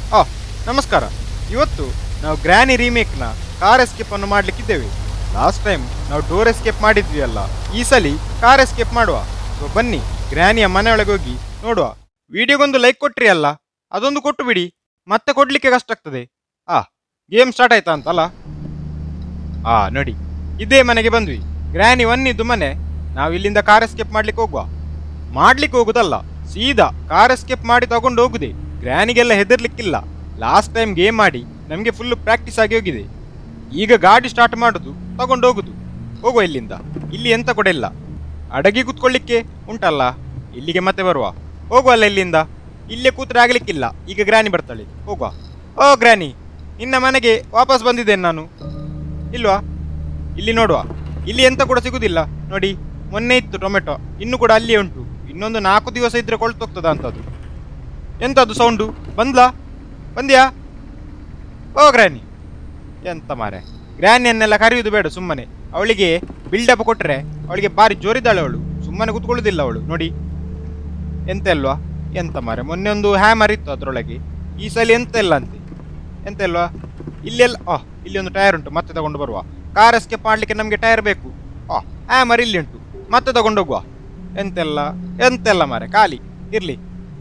ಆ ನಮಸ್ಕಾರ ಇವತ್ತು ನಾವು ಗ್ರ್ಯಾನಿ ರೀಮೇಕ್ನ ಕಾರ್ ಎಸ್ಕೇಪ್ ಅನ್ನು ಮಾಡ್ಲಿಕ್ಕಿದ್ದೇವೆ ಲಾಸ್ಟ್ ಟೈಮ್ ನಾವು ಡೋರ್ ಎಸ್ಕೇಪ್ ಮಾಡಿದ್ವಿ ಅಲ್ಲ ಈ ಸಲಿ ಕಾರ್ ಎಸ್ಕೇಪ್ ಮಾಡುವ ಸೊ ಬನ್ನಿ ಗ್ರ್ಯಾನಿಯ ಮನೆಯೊಳಗೆ ಹೋಗಿ ನೋಡುವ ವಿಡಿಯೋಗೊಂದು ಲೈಕ್ ಕೊಟ್ರಿ ಅಲ್ಲ ಅದೊಂದು ಕೊಟ್ಟು ಬಿಡಿ ಮತ್ತೆ ಕೊಡ್ಲಿಕ್ಕೆ ಕಷ್ಟ ಆಗ್ತದೆ ಆ ಗೇಮ್ ಸ್ಟಾರ್ಟ್ ಆಯ್ತಾ ಅಂತಲ್ಲ ಆ ನೋಡಿ ಇದೇ ಮನೆಗೆ ಬಂದ್ವಿ ಗ್ರ್ಯಾನಿ ಒನ್ ಇದು ಮನೆ ನಾವು ಇಲ್ಲಿಂದ ಕಾರ್ ಎಸ್ಕೇಪ್ ಮಾಡ್ಲಿಕ್ಕೆ ಹೋಗುವ ಮಾಡ್ಲಿಕ್ಕೆ ಹೋಗುದಲ್ಲ ಸೀದಾ ಕಾರ್ ಎಸ್ಕೇಪ್ ಮಾಡಿ ತಗೊಂಡು ಹೋಗುದೆ ಗ್ರ್ಯಾನಿಗೆಲ್ಲ ಹೆದರ್ಲಿಕ್ಕಿಲ್ಲ ಲಾಸ್ಟ್ ಟೈಮ್ ಗೇಮ್ ಮಾಡಿ ನಮಗೆ ಫುಲ್ ಪ್ರಾಕ್ಟೀಸ್ ಆಗಿ ಹೋಗಿದೆ ಈಗ ಗಾಡಿ ಸ್ಟಾರ್ಟ್ ಮಾಡುದು ತಗೊಂಡು ಹೋಗುದು ಹೋಗುವ ಇಲ್ಲಿಂದ ಇಲ್ಲಿ ಎಂತ ಕೂಡ ಇಲ್ಲ ಅಡಗಿ ಕೂತ್ಕೊಳ್ಳಿಕ್ಕೆ ಉಂಟಲ್ಲ ಇಲ್ಲಿಗೆ ಮತ್ತೆ ಬರುವ ಹೋಗುವಲ್ಲ ಇಲ್ಲಿಂದ ಇಲ್ಲೇ ಕೂತ್ರೆ ಆಗ್ಲಿಕ್ಕಿಲ್ಲ ಈಗ ಗ್ರ್ಯಾನಿ ಬರ್ತಾಳೆ ಹೋಗುವ ಓ ಗ್ರ್ಯಾನಿ ನಿನ್ನ ಮನೆಗೆ ವಾಪಸ್ ಬಂದಿದ್ದೇನೆ ನಾನು ಇಲ್ವಾ ಇಲ್ಲಿ ನೋಡುವ ಇಲ್ಲಿ ಎಂತ ಕೂಡ ಸಿಗುದಿಲ್ಲ ನೋಡಿ ಮೊನ್ನೆ ಇತ್ತು ಟೊಮೆಟೊ ಇನ್ನು ಕೂಡ ಅಲ್ಲಿಯೇ ಉಂಟು ಇನ್ನೊಂದು ನಾಲ್ಕು ದಿವಸ ಇದ್ರೆ ಕೊಳ್ತೋಗ್ತದ ಅಂತದು ಎಂತದು ಸೌಂಡು ಬಂದ್ಲಾ ಬಂದ್ಯಾ ಓ ಗ್ರ್ಯಾನಿ ಎಂತ ಮಾರೆ ಗ್ರ್ಯಾನಿಯನ್ನೆಲ್ಲ ಕರೆಯುವುದು ಬೇಡ ಸುಮ್ಮನೆ ಅವಳಿಗೆ ಬಿಲ್ಡಪ್ ಕೊಟ್ರೆ ಅವಳಿಗೆ ಬಾರಿ ಜೋರಿದ್ದಾಳೆ ಅವಳು ಸುಮ್ಮನೆ ಕುತ್ಕೊಳ್ಳೋದಿಲ್ಲ ಅವಳು ನೋಡಿ ಎಂತ ಅಲ್ವಾ ಎಂತ ಮಾರೆ ಮೊನ್ನೆ ಒಂದು ಹ್ಯಾಮರ್ ಇತ್ತು ಅದರೊಳಗೆ ಈ ಸಲ ಎಂತ ಇಲ್ಲ ಅಂತೆ ಎಂತ ಇಲ್ವಾ ಇಲ್ಲೆಲ್ಲ ಆ ಇಲ್ಲಿ ಒಂದು ಟೈರ್ ಉಂಟು ಮತ್ತೆ ತಗೊಂಡು ಬರುವ ಕಾರ್ ಎಸ್ಕೇಪ್ ಮಾಡ್ಲಿಕ್ಕೆ ನಮಗೆ ಟೈರ್ ಬೇಕು ಆ ಹ್ಯಾಮರ್ ಇಲ್ಲಿ ಉಂಟು ಮತ್ತೆ ತಗೊಂಡು ಹೋಗುವ ಎಂತೆಲ್ಲ ಎಂತೆಲ್ಲ ಮಾರೆ ಖಾಲಿ ಇರಲಿ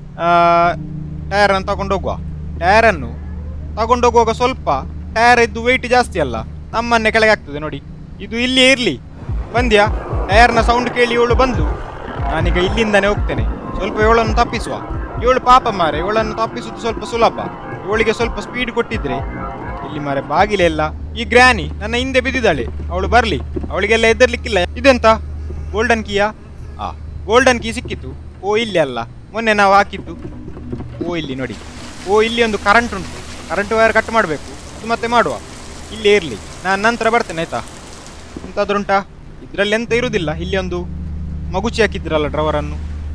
ಟೈರನ್ನು ತಗೊಂಡು ಹೋಗುವ ಟೈರನ್ನು ತಗೊಂಡು ಹೋಗುವಾಗ ಸ್ವಲ್ಪ ಟೈರ್ ಇದ್ದು ವೆಯ್ಟ್ ಜಾಸ್ತಿ ಅಲ್ಲ ನಮ್ಮನ್ನೇ ಕೆಳಗೆ ಆಗ್ತದೆ ನೋಡಿ ಇದು ಇಲ್ಲಿ ಇರಲಿ ಬಂದ್ಯಾ ಟೈರ್ನ ಸೌಂಡ್ ಕೇಳಿ ಇವಳು ಬಂದು ನಾನೀಗ ಇಲ್ಲಿಂದಾನೇ ಹೋಗ್ತೇನೆ ಸ್ವಲ್ಪ ಇವಳನ್ನು ತಪ್ಪಿಸುವ ಇವಳು ಪಾಪ ಮಾರೆ ಇವಳನ್ನು ತಪ್ಪಿಸುವುದು ಸ್ವಲ್ಪ ಸುಲಭ ಇವಳಿಗೆ ಸ್ವಲ್ಪ ಸ್ಪೀಡ್ ಕೊಟ್ಟಿದ್ರೆ ಇಲ್ಲಿ ಮಾರೆ ಬಾಗಿಲೇ ಇಲ್ಲ ಈ ಗ್ರ್ಯಾನಿ ನನ್ನ ಹಿಂದೆ ಬಿದ್ದಿದ್ದಾಳೆ ಅವಳು ಬರ್ಲಿ ಅವಳಿಗೆಲ್ಲ ಎದ್ದರ್ಲಿಕ್ಕಿಲ್ಲ ಇದೆಂತ ಗೋಲ್ಡನ್ ಕೀಯಾ ಆ ಗೋಲ್ಡನ್ ಕೀ ಸಿಕ್ಕಿತು ಓ ಇಲ್ಲಿ ಅಲ್ಲ ಮೊನ್ನೆ ನಾವು ಹಾಕಿದ್ದು ಓ ಇಲ್ಲಿ ನೋಡಿ ಓ ಇಲ್ಲಿ ಒಂದು ಕರೆಂಟ್ ಉಂಟು ಕರೆಂಟ್ ವೈರ್ ಕಟ್ ಮಾಡಬೇಕು ಅದು ಮತ್ತೆ ಮಾಡುವ ಇಲ್ಲೇ ಇರಲಿ ನಾನು ನಂತರ ಬರ್ತೇನೆ ಆಯ್ತಾ ಎಂತಾದ್ರುಂಟಾ ಇದರಲ್ಲಿ ಎಂತ ಇರುವುದಿಲ್ಲ ಇಲ್ಲಿ ಒಂದು ಮಗುಚಿ ಹಾಕಿದ್ರಲ್ಲ ಡ್ರವರನ್ನು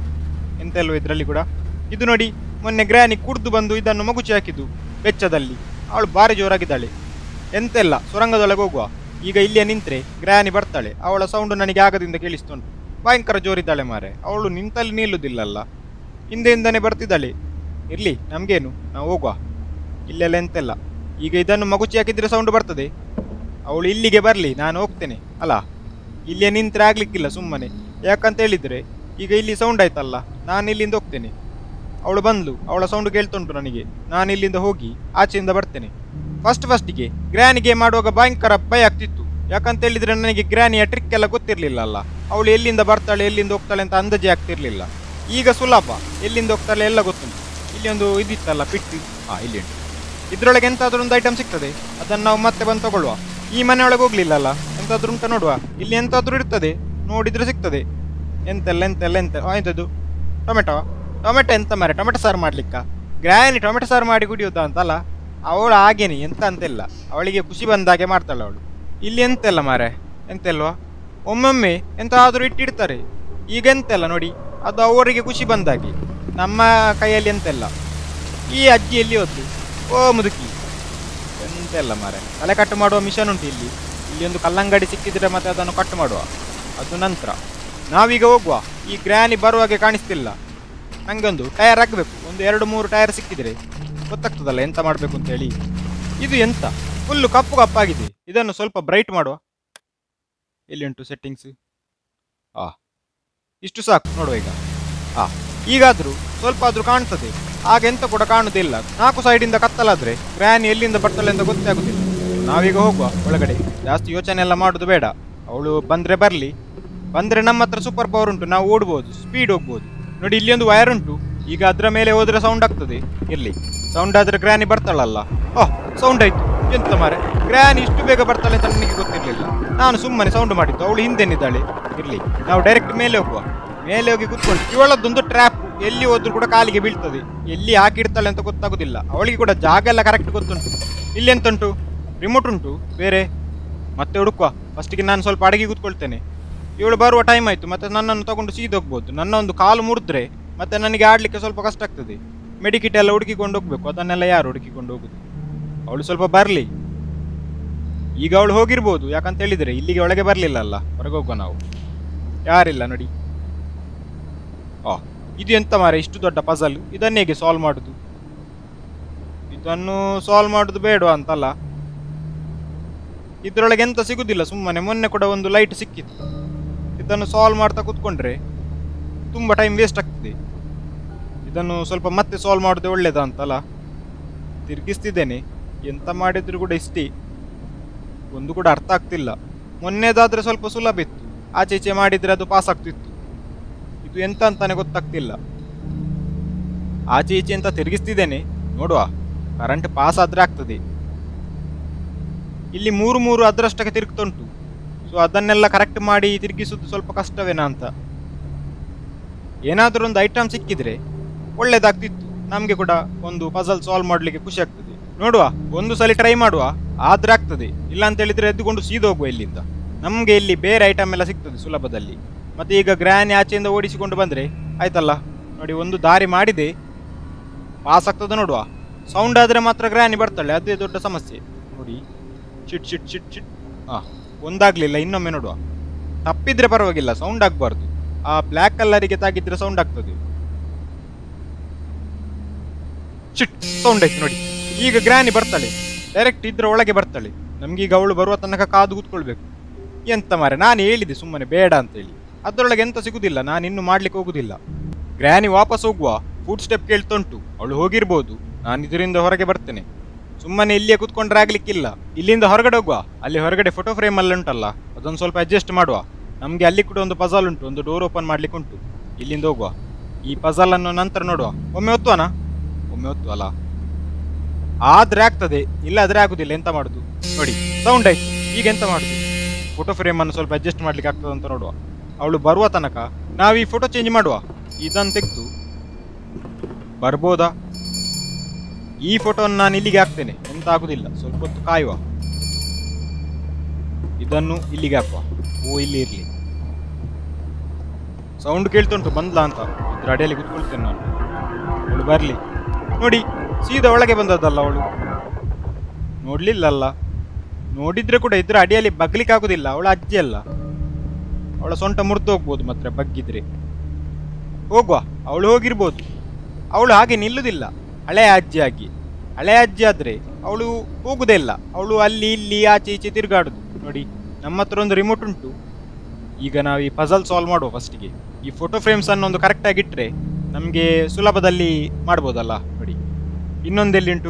ಎಂತ ಇಲ್ವ ಇದರಲ್ಲಿ ಕೂಡ ಇದು ನೋಡಿ ಮೊನ್ನೆ ಗ್ರ್ಯಾನಿ ಕುಡ್ದು ಬಂದು ಇದನ್ನು ಮಗುಚಿ ಹಾಕಿದ್ದು ಬೆಚ್ಚದಲ್ಲಿ ಅವಳು ಭಾರಿ ಜೋರಾಗಿದ್ದಾಳೆ ಎಂತೆಲ್ಲ ಸುರಂಗದೊಳಗೆ ಹೋಗುವ ಈಗ ಇಲ್ಲೇ ನಿಂತ್ರೆ ಗ್ರ್ಯಾನಿ ಬರ್ತಾಳೆ ಅವಳ ಸೌಂಡು ನನಗೆ ಆಗದಿಂದ ಕೇಳಿಸ್ತುಂಟು ಭಯಂಕರ ಜೋರಿದ್ದಾಳೆ ಮಾರೆ ಅವಳು ನಿಂತಲ್ಲಿ ನಿಲ್ಲುವುದಿಲ್ಲಲ್ಲ ಹಿಂದೆಯಿಂದನೇ ಬರ್ತಿದ್ದಾಳೆ ಇರ್ಲಿ ನಮಗೇನು ನಾವು ಹೋಗುವ ಇಲ್ಲೆಲ್ಲ ಎಂತೆಲ್ಲ ಈಗ ಇದನ್ನು ಮಗುಚಿ ಹಾಕಿದ್ರೆ ಸೌಂಡ್ ಬರ್ತದೆ ಅವಳು ಇಲ್ಲಿಗೆ ಬರಲಿ ನಾನು ಹೋಗ್ತೇನೆ ಅಲ್ಲ ಇಲ್ಲೇ ನಿಂತ್ರೆ ಆಗ್ಲಿಕ್ಕಿಲ್ಲ ಸುಮ್ಮನೆ ಯಾಕಂತ ಹೇಳಿದ್ರೆ ಈಗ ಇಲ್ಲಿ ಸೌಂಡ್ ಆಯ್ತಲ್ಲ ನಾನು ಇಲ್ಲಿಂದ ಹೋಗ್ತೇನೆ ಅವಳು ಬಂದ್ಲು ಅವಳ ಸೌಂಡ್ ಕೇಳ್ತುಂಟು ನನಗೆ ನಾನು ಇಲ್ಲಿಂದ ಹೋಗಿ ಆಚೆಯಿಂದ ಬರ್ತೇನೆ ಫಸ್ಟ್ ಫಸ್ಟಿಗೆ ಗ್ರ್ಯಾನಿಗೆ ಮಾಡುವಾಗ ಭಯಂಕರ ಭಯ ಆಗ್ತಿತ್ತು ಯಾಕಂತ ಹೇಳಿದ್ರೆ ನನಗೆ ಗ್ರ್ಯಾನಿಯ ಟ್ರಿಕ್ ಎಲ್ಲ ಗೊತ್ತಿರಲಿಲ್ಲ ಅಲ್ಲ ಅವಳು ಎಲ್ಲಿಂದ ಬರ್ತಾಳೆ ಎಲ್ಲಿಂದ ಹೋಗ್ತಾಳೆ ಅಂತ ಅಂದಾಜೆ ಆಗ್ತಿರ್ಲಿಲ್ಲ ಈಗ ಸುಲಭ ಎಲ್ಲಿಂದ ಹೋಗ್ತಾಳೆ ಎಲ್ಲ ಗೊತ್ತುಂಟು ಇಲ್ಲಿ ಒಂದು ಇದಿತ್ತಲ್ಲ ಪಿಟ್ಟು ಹಾ ಇಲ್ಲಿ ಉಂಟು ಇದ್ರೊಳಗೆ ಎಂತಾದ್ರೂ ಒಂದು ಐಟಮ್ ಸಿಗ್ತದೆ ಅದನ್ನು ನಾವು ಮತ್ತೆ ಬಂದು ತಗೊಳ್ಳುವ ಈ ಮನೆಯೊಳಗೆ ಹೋಗ್ಲಿಲ್ಲಲ್ಲ ಎಂತಾದ್ರೂ ಉಂಟ ನೋಡುವ ಇಲ್ಲಿ ಎಂತಾದ್ರೂ ಇರ್ತದೆ ನೋಡಿದ್ರೆ ಸಿಗ್ತದೆ ಎಂತೆಲ್ಲ ಎಂತೆಲ್ಲ ಎಂತ ಆಯ್ತದು ಟೊಮೆಟೊ ಟೊಮೆಟೊ ಎಂತ ಮಾರೆ ಟೊಮೆಟೊ ಸಾರು ಮಾಡ್ಲಿಕ್ಕ ಗ್ರ್ಯಾನಿ ಟೊಮೆಟೊ ಸಾರು ಮಾಡಿ ಕುಡಿಯೋದಾ ಅಂತಲ್ಲ ಅವಳು ಹಾಗೇನೆ ಎಂತ ಅಂತೆಲ್ಲ ಅವಳಿಗೆ ಖುಷಿ ಬಂದಾಗೆ ಮಾಡ್ತಾಳೆ ಅವಳು ಇಲ್ಲಿ ಎಂತೆಲ್ಲ ಮಾರೆ ಎಂತೆಲ್ವಾ ಒಮ್ಮೊಮ್ಮೆ ಎಂತಾದ್ರೂ ಇಟ್ಟಿರ್ತಾರೆ ಈಗ ಎಂತೆಲ್ಲ ನೋಡಿ ಅದು ಅವರಿಗೆ ಖುಷಿ ಬಂದಾಗೆ ನಮ್ಮ ಕೈಯಲ್ಲಿ ಎಂತೆಲ್ಲ ಈ ಅಜ್ಜಿ ಎಲ್ಲಿ ಹೋದ್ಲು ಓ ಮುದುಕಿ ಎಂತೆಲ್ಲ ಮಾರೆ ತಲೆ ಕಟ್ಟು ಮಾಡುವ ಮಿಷನ್ ಉಂಟು ಇಲ್ಲಿ ಇಲ್ಲಿ ಒಂದು ಕಲ್ಲಂಗಡಿ ಸಿಕ್ಕಿದ್ರೆ ಮತ್ತೆ ಅದನ್ನು ಕಟ್ ಮಾಡುವ ಅದು ನಂತರ ನಾವೀಗ ಹೋಗುವ ಈ ಗ್ರ್ಯಾನಿ ಬರುವಾಗೆ ಕಾಣಿಸ್ತಿಲ್ಲ ನಂಗೆ ಒಂದು ಟೈರ್ ಹಾಕಬೇಕು ಒಂದು ಎರಡು ಮೂರು ಟೈರ್ ಸಿಕ್ಕಿದ್ರೆ ಗೊತ್ತಾಗ್ತದಲ್ಲ ಎಂತ ಮಾಡಬೇಕು ಅಂತ ಹೇಳಿ ಇದು ಎಂತ ಫುಲ್ಲು ಕಪ್ಪು ಕಪ್ಪಾಗಿದೆ ಇದನ್ನು ಸ್ವಲ್ಪ ಬ್ರೈಟ್ ಮಾಡುವ ಎಲ್ಲಿ ಉಂಟು ಸೆಟ್ಟಿಂಗ್ಸ್ ಆ ಇಷ್ಟು ಸಾಕು ನೋಡುವ ಈಗ ಆ ಈಗಾದ್ರೂ ಸ್ವಲ್ಪ ಆದ್ರೂ ಕಾಣ್ತದೆ ಆಗ ಎಂತ ಕೂಡ ಕಾಣುವುದಿಲ್ಲ ನಾಲ್ಕು ಸೈಡಿಂದ ಕತ್ತಲಾದ್ರೆ ಗ್ರ್ಯಾನಿ ಎಲ್ಲಿಂದ ಬರ್ತಾಳೆ ಅಂತ ಗೊತ್ತೇ ಆಗುದಿಲ್ಲ ನಾವೀಗ ಹೋಗುವ ಒಳಗಡೆ ಜಾಸ್ತಿ ಯೋಚನೆ ಎಲ್ಲ ಮಾಡುದು ಬೇಡ ಅವಳು ಬಂದ್ರೆ ಬರ್ಲಿ ಬಂದ್ರೆ ನಮ್ಮ ಹತ್ರ ಸೂಪರ್ ಪವರ್ ಉಂಟು ನಾವು ಓಡ್ಬೋದು ಸ್ಪೀಡ್ ಹೋಗ್ಬೋದು ನೋಡಿ ಇಲ್ಲಿ ಒಂದು ವೈರ್ ಉಂಟು ಈಗ ಅದ್ರ ಮೇಲೆ ಹೋದ್ರೆ ಸೌಂಡ್ ಆಗ್ತದೆ ಇರ್ಲಿ ಸೌಂಡ್ ಆದ್ರೆ ಗ್ರ್ಯಾನಿ ಬರ್ತಾಳಲ್ಲ ಓಹ್ ಸೌಂಡ್ ಆಯ್ತು ಎಂತ ಮಾರೆ ಗ್ರ್ಯಾನಿ ಇಷ್ಟು ಬೇಗ ಬರ್ತಾಳೆ ಅಂತ ನನಗೆ ಗೊತ್ತಿರ್ಲಿಲ್ಲ ನಾನು ಸುಮ್ಮನೆ ಸೌಂಡ್ ಮಾಡಿದ್ದು ಅವಳು ಹಿಂದೆನಿದ್ದಾಳೆ ಇರ್ಲಿ ನಾವು ಡೈರೆಕ್ಟ್ ಮೇಲೆ ಹೋಗುವ ಮೇಲೆ ಹೋಗಿ ಕುತ್ಕೊಂಡು ಇವಳದ್ದೊಂದು ಟ್ರ್ಯಾಪ್ ಎಲ್ಲಿ ಹೋದ್ರೂ ಕೂಡ ಕಾಲಿಗೆ ಬೀಳ್ತದೆ ಎಲ್ಲಿ ಹಾಕಿಡ್ತಾಳೆ ಅಂತ ಗೊತ್ತಾಗೋದಿಲ್ಲ ಅವಳಿಗೆ ಕೂಡ ಜಾಗ ಎಲ್ಲ ಕರೆಕ್ಟ್ ಗೊತ್ತುಂಟು ಇಲ್ಲಿ ಎಂತ ಉಂಟು ರಿಮೋಟ್ ಉಂಟು ಬೇರೆ ಮತ್ತೆ ಹುಡುಕುವ ಫಸ್ಟಿಗೆ ನಾನು ಸ್ವಲ್ಪ ಅಡಗಿ ಕೂತ್ಕೊಳ್ತೇನೆ ಇವಳು ಬರುವ ಟೈಮ್ ಆಯಿತು ಮತ್ತೆ ನನ್ನನ್ನು ತಗೊಂಡು ಸೀದೋಗ್ಬೋದು ನನ್ನ ಒಂದು ಕಾಲು ಮುರಿದ್ರೆ ಮತ್ತೆ ನನಗೆ ಆಡಲಿಕ್ಕೆ ಸ್ವಲ್ಪ ಕಷ್ಟ ಆಗ್ತದೆ ಮೆಡಿಕಿಟ್ ಎಲ್ಲ ಹುಡುಕಿಕೊಂಡು ಹೋಗ್ಬೇಕು ಅದನ್ನೆಲ್ಲ ಯಾರು ಹುಡುಕಿಕೊಂಡು ಹೋಗುದು ಅವಳು ಸ್ವಲ್ಪ ಬರಲಿ ಈಗ ಅವಳು ಹೋಗಿರ್ಬೋದು ಯಾಕಂತ ಹೇಳಿದ್ರೆ ಇಲ್ಲಿಗೆ ಒಳಗೆ ಬರಲಿಲ್ಲ ಅಲ್ಲ ಹೊರಗೆ ಹೋಗುವ ನಾವು ಯಾರಿಲ್ಲ ನೋಡಿ ಆ ಇದು ಎಂತ ಮಾರೆ ಇಷ್ಟು ದೊಡ್ಡ ಪಜಲ್ ಇದನ್ನ ಹೇಗೆ ಸಾಲ್ವ್ ಮಾಡುದು ಇದನ್ನು ಸಾಲ್ವ್ ಮಾಡೋದು ಬೇಡ ಅಂತಲ್ಲ ಇದ್ರೊಳಗೆ ಎಂತ ಸಿಗುದಿಲ್ಲ ಸುಮ್ಮನೆ ಮೊನ್ನೆ ಕೂಡ ಒಂದು ಲೈಟ್ ಸಿಕ್ಕಿತ್ತು ಇದನ್ನು ಸಾಲ್ವ್ ಮಾಡ್ತಾ ಕೂತ್ಕೊಂಡ್ರೆ ತುಂಬ ಟೈಮ್ ವೇಸ್ಟ್ ಆಗ್ತದೆ ಇದನ್ನು ಸ್ವಲ್ಪ ಮತ್ತೆ ಸಾಲ್ವ್ ಮಾಡೋದು ಒಳ್ಳೇದಾ ಅಂತಲ್ಲ ತಿರುಗಿಸ್ತಿದ್ದೇನೆ ಎಂತ ಮಾಡಿದ್ರು ಕೂಡ ಇಷ್ಟೇ ಒಂದು ಕೂಡ ಅರ್ಥ ಆಗ್ತಿಲ್ಲ ಮೊನ್ನೆದಾದ್ರೆ ಸ್ವಲ್ಪ ಸುಲಭ ಇತ್ತು ಆಚೆ ಈಚೆ ಮಾಡಿದ್ರೆ ಅದು ಪಾಸ್ ಆಗ್ತಿತ್ತು ಇದು ಎಂತ ಅಂತಾನೆ ಗೊತ್ತಾಗ್ತಿಲ್ಲ ಆಚೆ ಈಚೆ ಅಂತ ತಿರುಗಿಸ್ತಿದ್ದೇನೆ ನೋಡುವ ಕರೆಂಟ್ ಪಾಸ್ ಆದ್ರೆ ಆಗ್ತದೆ ಇಲ್ಲಿ ಮೂರು ಮೂರು ಅದರಷ್ಟಕ್ಕೆ ತಿರುಗ್ತುಂಟು ಸೊ ಅದನ್ನೆಲ್ಲ ಕರೆಕ್ಟ್ ಮಾಡಿ ತಿರುಗಿಸುವುದು ಸ್ವಲ್ಪ ಕಷ್ಟವೇನಾ ಅಂತ ಏನಾದರೂ ಒಂದು ಐಟಮ್ ಸಿಕ್ಕಿದ್ರೆ ಒಳ್ಳೇದಾಗ್ತಿತ್ತು ನಮಗೆ ಕೂಡ ಒಂದು ಪಜಲ್ ಸಾಲ್ವ್ ಮಾಡಲಿಕ್ಕೆ ಖುಷಿ ಆಗ್ತದೆ ನೋಡುವ ಒಂದು ಸಲ ಟ್ರೈ ಮಾಡುವ ಆದ್ರೆ ಆಗ್ತದೆ ಇಲ್ಲ ಅಂತ ಹೇಳಿದ್ರೆ ಎದ್ದುಕೊಂಡು ಸೀದಾ ಹೋಗುವ ಇಲ್ಲಿಂದ ನಮಗೆ ಇಲ್ಲಿ ಬೇರೆ ಐಟಮ್ ಎಲ್ಲ ಸಿಗ್ತದೆ ಸುಲಭದಲ್ಲಿ ಮತ್ತೆ ಈಗ ಗ್ರ್ಯಾನಿ ಆಚೆಯಿಂದ ಓಡಿಸಿಕೊಂಡು ಬಂದ್ರೆ ಆಯ್ತಲ್ಲ ನೋಡಿ ಒಂದು ದಾರಿ ಮಾಡಿದೆ ಪಾಸ್ ಆಗ್ತದೆ ನೋಡುವ ಸೌಂಡ್ ಆದ್ರೆ ಮಾತ್ರ ಗ್ರ್ಯಾನಿ ಬರ್ತಾಳೆ ಅದೇ ದೊಡ್ಡ ಸಮಸ್ಯೆ ನೋಡಿ ಚಿಟ್ ಚಿಟ್ ಚಿಟ್ ಚಿಟ್ ಹಾ ಒಂದಾಗ್ಲಿಲ್ಲ ಇನ್ನೊಮ್ಮೆ ನೋಡುವ ತಪ್ಪಿದ್ರೆ ಪರವಾಗಿಲ್ಲ ಸೌಂಡ್ ಆಗ್ಬಾರ್ದು ಆ ಬ್ಲ್ಯಾಕ್ ಕಲರಿಗೆ ತಾಗಿದ್ರೆ ಸೌಂಡ್ ಆಗ್ತದೆ ಚಿಟ್ ಸೌಂಡ್ ಆಯ್ತು ನೋಡಿ ಈಗ ಗ್ರ್ಯಾನಿ ಬರ್ತಾಳೆ ಡೈರೆಕ್ಟ್ ಇದ್ರ ಒಳಗೆ ಬರ್ತಾಳೆ ನಮ್ಗೀಗ ಅವಳು ಬರುವ ತನಕ ಕಾದು ಕೂತ್ಕೊಳ್ಬೇಕು ಎಂತ ಮಾರೆ ನಾನು ಹೇಳಿದೆ ಸುಮ್ಮನೆ ಬೇಡ ಅಂತೇಳಿ ಅದರೊಳಗೆ ಎಂತ ಸಿಗುದಿಲ್ಲ ನಾನು ಇನ್ನು ಮಾಡ್ಲಿಕ್ಕೆ ಹೋಗುದಿಲ್ಲ ಗ್ರ್ಯಾನಿ ವಾಪಸ್ ಹೋಗುವ ಫುಡ್ ಸ್ಟೆಪ್ ಕೇಳ್ತುಂಟು ಅವಳು ಹೋಗಿರ್ಬೋದು ನಾನು ಇದರಿಂದ ಹೊರಗೆ ಬರ್ತೇನೆ ಸುಮ್ಮನೆ ಇಲ್ಲಿಯೇ ಕೂತ್ಕೊಂಡ್ರೆ ಆಗ್ಲಿಕ್ಕಿಲ್ಲ ಇಲ್ಲಿಂದ ಹೊರಗಡೆ ಹೋಗುವ ಅಲ್ಲಿ ಹೊರಗಡೆ ಫೋಟೋ ಫ್ರೇಮ್ ಅಲ್ಲಿ ಉಂಟಲ್ಲ ಅದೊಂದು ಸ್ವಲ್ಪ ಅಡ್ಜಸ್ಟ್ ಮಾಡುವ ನಮಗೆ ಅಲ್ಲಿ ಕೂಡ ಒಂದು ಪಜಲ್ ಉಂಟು ಒಂದು ಡೋರ್ ಓಪನ್ ಮಾಡ್ಲಿಕ್ಕೆ ಉಂಟು ಇಲ್ಲಿಂದ ಹೋಗುವ ಈ ಪಜಲ್ ಅನ್ನು ನಂತರ ನೋಡುವ ಒಮ್ಮೆ ಒತ್ತುವನ ಒಮ್ಮೆ ಒತ್ತು ಅಲ್ಲ ಆದ್ರೆ ಆಗ್ತದೆ ಇಲ್ಲಾದ್ರೆ ಆಗುದಿಲ್ಲ ಎಂತ ಮಾಡುದು ನೋಡಿ ಸೌಂಡ್ ಆಯ್ತು ಈಗ ಎಂತ ಮಾಡುದು ಫೋಟೋ ಫ್ರೇಮ್ ಅನ್ನು ಸ್ವಲ್ಪ ಅಡ್ಜಸ್ಟ್ ಮಾಡ್ಲಿಕ್ಕೆ ಆಗ್ತದೆ ಅಂತ ನೋಡುವ ಅವಳು ಬರುವ ತನಕ ನಾವು ಈ ಫೋಟೋ ಚೇಂಜ್ ಮಾಡುವ ಇದನ್ನು ತೆಗೆದು ಬರ್ಬೋದಾ ಈ ಫೋಟೋವನ್ನು ನಾನು ಇಲ್ಲಿಗೆ ಹಾಕ್ತೇನೆ ಎಂತ ಆಗುದಿಲ್ಲ ಸ್ವಲ್ಪ ಹೊತ್ತು ಕಾಯುವ ಇದನ್ನು ಇಲ್ಲಿಗೆ ಹಾಕುವ ಓ ಇಲ್ಲಿ ಇರ್ಲಿ ಸೌಂಡ್ ಕೇಳ್ತುಂಟು ಬಂದ್ಲಾ ಅಂತ ಇದ್ರ ಅಡಿಯಲ್ಲಿ ಕುತ್ಕೊಳ್ತೇನೆ ನಾನು ಅವಳು ಬರ್ಲಿ ನೋಡಿ ಸೀದಾ ಒಳಗೆ ಬಂದದ್ದಲ್ಲ ಅವಳು ನೋಡ್ಲಿಲ್ಲಲ್ಲ ನೋಡಿದ್ರೆ ಕೂಡ ಇದ್ರ ಅಡಿಯಲ್ಲಿ ಬಗ್ಲಿಕ್ಕೆ ಆಗುದಿಲ್ಲ ಅವಳ ಅಜ್ಜಿ ಅಲ್ಲ ಅವಳ ಸೊಂಟ ಮುರಿದು ಹೋಗ್ಬೋದು ಮಾತ್ರ ಬಗ್ಗಿದ್ರೆ ಹೋಗುವ ಅವಳು ಹೋಗಿರ್ಬೋದು ಅವಳು ಹಾಗೆ ನಿಲ್ಲುದಿಲ್ಲ ಹಳೆಯ ಅಜ್ಜಿ ಆಗಿ ಹಳೆಯ ಅಜ್ಜಿ ಆದ್ರೆ ಅವಳು ಹೋಗುದೇ ಇಲ್ಲ ಅವಳು ಅಲ್ಲಿ ಇಲ್ಲಿ ಆಚೆ ಈಚೆ ತಿರುಗಾಡುದು ನೋಡಿ ನಮ್ಮ ಹತ್ರ ಒಂದು ರಿಮೋಟ್ ಉಂಟು ಈಗ ನಾವು ಈ ಪಜಲ್ ಸಾಲ್ವ್ ಮಾಡುವ ಫಸ್ಟಿಗೆ ಈ ಫೋಟೋ ಫ್ರೇಮ್ಸ್ ಅನ್ನು ಒಂದು ಕರೆಕ್ಟಾಗಿ ಇಟ್ಟರೆ ನಮಗೆ ಸುಲಭದಲ್ಲಿ ಮಾಡ್ಬೋದಲ್ಲ ನೋಡಿ ಇನ್ನೊಂದೆಲ್ಲಿ ಉಂಟು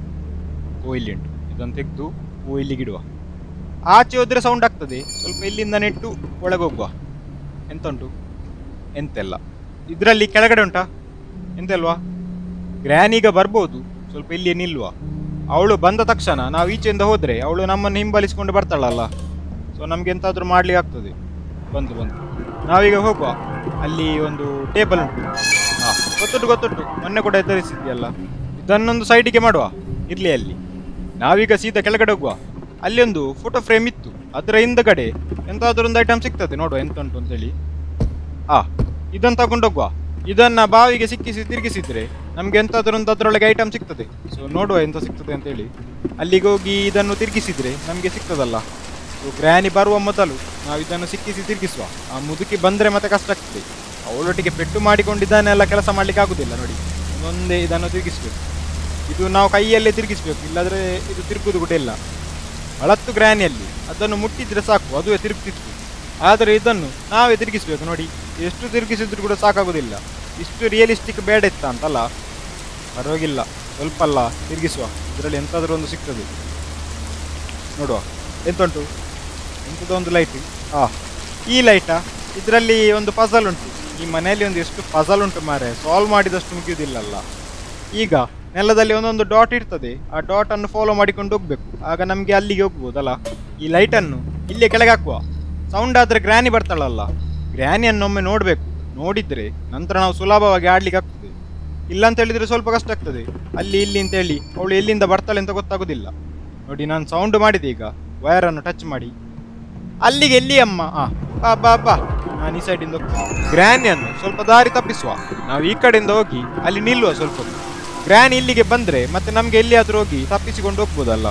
ಓ ಇಲ್ಲಿ ಉಂಟು ಇದನ್ನು ತೆಗೆದು ಓ ಇಲ್ಲಿಗಿಡುವ ಆಚೆ ಹೋದ್ರೆ ಸೌಂಡ್ ಆಗ್ತದೆ ಸ್ವಲ್ಪ ಇಲ್ಲಿಂದ ನೆಟ್ಟು ಒಳಗೆ ಹೋಗುವ ಎಂತ ಉಂಟು ಎಂತೆಲ್ಲ ಇದರಲ್ಲಿ ಕೆಳಗಡೆ ಉಂಟಾ ಎಂತೆಲ್ವಾ ಗ್ರ್ಯಾನ್ ಈಗ ಬರ್ಬೋದು ಸ್ವಲ್ಪ ಇಲ್ಲಿ ನಿಲ್ಲುವ ಅವಳು ಬಂದ ತಕ್ಷಣ ನಾವು ಈಚೆಯಿಂದ ಹೋದ್ರೆ ಅವಳು ನಮ್ಮನ್ನು ಹಿಂಬಾಲಿಸಿಕೊಂಡು ಬರ್ತಾಳಲ್ಲ ಸೊ ನಮ್ಗೆ ಎಂತಾದ್ರೂ ಮಾಡ್ಲಿಕ್ಕೆ ಆಗ್ತದೆ ಬಂದು ಬಂದು ನಾವೀಗ ಹೋಗುವ ಅಲ್ಲಿ ಒಂದು ಟೇಬಲ್ ಉಂಟು ಹಾ ಗೊತ್ತುಂಟು ಗೊತ್ತುಂಟು ಮೊನ್ನೆ ಕೂಡ ಎದುರಿಸಿದ್ಯಲ್ಲ ಇದನ್ನೊಂದು ಸೈಡಿಗೆ ಮಾಡುವ ಇರ್ಲಿ ಅಲ್ಲಿ ನಾವೀಗ ಸೀದಾ ಕೆಳಗಡೆ ಹೋಗುವ ಅಲ್ಲಿ ಒಂದು ಫೋಟೋ ಫ್ರೇಮ್ ಇತ್ತು ಅದರ ಹಿಂದಗಡೆ ಎಂತಾದ್ರೂ ಒಂದು ಐಟಮ್ ಸಿಗ್ತದೆ ನೋಡುವ ಎಂತ ಉಂಟು ಅಂತೇಳಿ ಆ ಇದನ್ನು ತಗೊಂಡು ಹೋಗುವ ಇದನ್ನ ಬಾವಿಗೆ ಸಿಕ್ಕಿಸಿ ತಿರುಗಿಸಿದ್ರೆ ನಮ್ಗೆ ಎಂತಾದ್ರೂ ಒಂದು ಅದರೊಳಗೆ ಐಟಮ್ ಸಿಗ್ತದೆ ಸೊ ನೋಡುವ ಎಂತ ಸಿಗ್ತದೆ ಅಂತೇಳಿ ಅಲ್ಲಿಗೆ ಹೋಗಿ ಇದನ್ನು ತಿರುಗಿಸಿದ್ರೆ ನಮಗೆ ಸಿಗ್ತದಲ್ಲ ಸೊ ಗ್ರ್ಯಾನಿ ಬರುವ ಮೊದಲು ನಾವು ಇದನ್ನು ಸಿಕ್ಕಿಸಿ ತಿರುಗಿಸುವ ಆ ಮುದುಕಿ ಬಂದ್ರೆ ಮತ್ತೆ ಕಷ್ಟ ಆಗ್ತದೆ ಅವಳೊಟ್ಟಿಗೆ ಪೆಟ್ಟು ಮಾಡಿಕೊಂಡಿದ್ದಾನೆಲ್ಲ ಕೆಲಸ ಮಾಡ್ಲಿಕ್ಕೆ ಆಗುದಿಲ್ಲ ನೋಡಿ ಒಂದೊಂದೇ ಇದನ್ನು ತಿರುಗಿಸ್ಬೇಕು ಇದು ನಾವು ಕೈಯಲ್ಲೇ ತಿರುಗಿಸ್ಬೇಕು ಇಲ್ಲಾದ್ರೆ ಇದು ತಿರುಗುದು ಕೂಡ ಇಲ್ಲ ಹಳತ್ತು ಗ್ರ್ಯಾನಿಯಲ್ಲಿ ಅದನ್ನು ಮುಟ್ಟಿದ್ರೆ ಸಾಕು ಅದುವೇ ತಿರುಗ್ತಿತ್ತು ಆದರೆ ಇದನ್ನು ನಾವೇ ತಿರುಗಿಸ್ಬೇಕು ನೋಡಿ ಎಷ್ಟು ತಿರುಗಿಸಿದ್ರು ಕೂಡ ಸಾಕಾಗೋದಿಲ್ಲ ಇಷ್ಟು ರಿಯಲಿಸ್ಟಿಕ್ ಬೇಡ ಇತ್ತ ಅಂತಲ್ಲ ಪರವಾಗಿಲ್ಲ ಸ್ವಲ್ಪ ಅಲ್ಲ ತಿರುಗಿಸುವ ಇದರಲ್ಲಿ ಎಂತಾದರೂ ಒಂದು ಸಿಗ್ತದೆ ನೋಡುವ ಎಂತ ಉಂಟು ಎಂಥದ್ದು ಒಂದು ಲೈಟ್ ಆ ಈ ಲೈಟಾ ಇದರಲ್ಲಿ ಒಂದು ಪಜಲ್ ಉಂಟು ಈ ಮನೆಯಲ್ಲಿ ಒಂದು ಎಷ್ಟು ಪಜಲ್ ಉಂಟು ಮಾರೆ ಸಾಲ್ವ್ ಮಾಡಿದಷ್ಟು ಮುಗಿಯುವುದಿಲ್ಲಲ್ಲ ಈಗ ನೆಲದಲ್ಲಿ ಒಂದೊಂದು ಡಾಟ್ ಇರ್ತದೆ ಆ ಡಾಟ್ ಅನ್ನು ಫಾಲೋ ಮಾಡಿಕೊಂಡು ಹೋಗ್ಬೇಕು ಆಗ ನಮಗೆ ಅಲ್ಲಿಗೆ ಹೋಗ್ಬೋದಲ್ಲ ಈ ಲೈಟನ್ನು ಇಲ್ಲೇ ಕೆಳಗೆ ಹಾಕುವ ಸೌಂಡ್ ಆದ್ರೆ ಗ್ರ್ಯಾನಿ ಬರ್ತಾಳಲ್ಲ ಗ್ರ್ಯಾನಿಯನ್ನೊಮ್ಮೆ ನೋಡಬೇಕು ನೋಡಿದ್ರೆ ನಂತರ ನಾವು ಸುಲಭವಾಗಿ ಆಡ್ಲಿಕ್ಕೆ ಆಗ್ತದೆ ಇಲ್ಲ ಅಂತ ಹೇಳಿದ್ರೆ ಸ್ವಲ್ಪ ಕಷ್ಟ ಆಗ್ತದೆ ಅಲ್ಲಿ ಇಲ್ಲಿ ಅಂತ ಹೇಳಿ ಅವಳು ಎಲ್ಲಿಂದ ಬರ್ತಾಳೆ ಅಂತ ಗೊತ್ತಾಗೋದಿಲ್ಲ ನೋಡಿ ನಾನು ಸೌಂಡ್ ಮಾಡಿದೆ ಈಗ ವಯರನ್ನು ಟಚ್ ಮಾಡಿ ಅಲ್ಲಿಗೆ ಎಲ್ಲಿ ಅಮ್ಮ ಆ ಬಾ ಬಾ ಬಾ ನಾನು ಈ ಸೈಡಿಂದ ಹೋಗ್ತೇನೆ ಗ್ರ್ಯಾನಿಯನ್ನು ಸ್ವಲ್ಪ ದಾರಿ ತಪ್ಪಿಸುವ ನಾವು ಈ ಕಡೆಯಿಂದ ಹೋಗಿ ಅಲ್ಲಿ ನಿಲ್ಲುವ ಸ್ವಲ್ಪ ಹೊತ್ತು. ಗ್ರ್ಯಾನ್ ಇಲ್ಲಿಗೆ ಬಂದ್ರೆ ಮತ್ತೆ ನಮ್ಗೆ ಎಲ್ಲಿಯಾದ್ರೂ ಹೋಗಿ ತಪ್ಪಿಸಿಕೊಂಡು ಹೋಗ್ಬೋದಲ್ಲ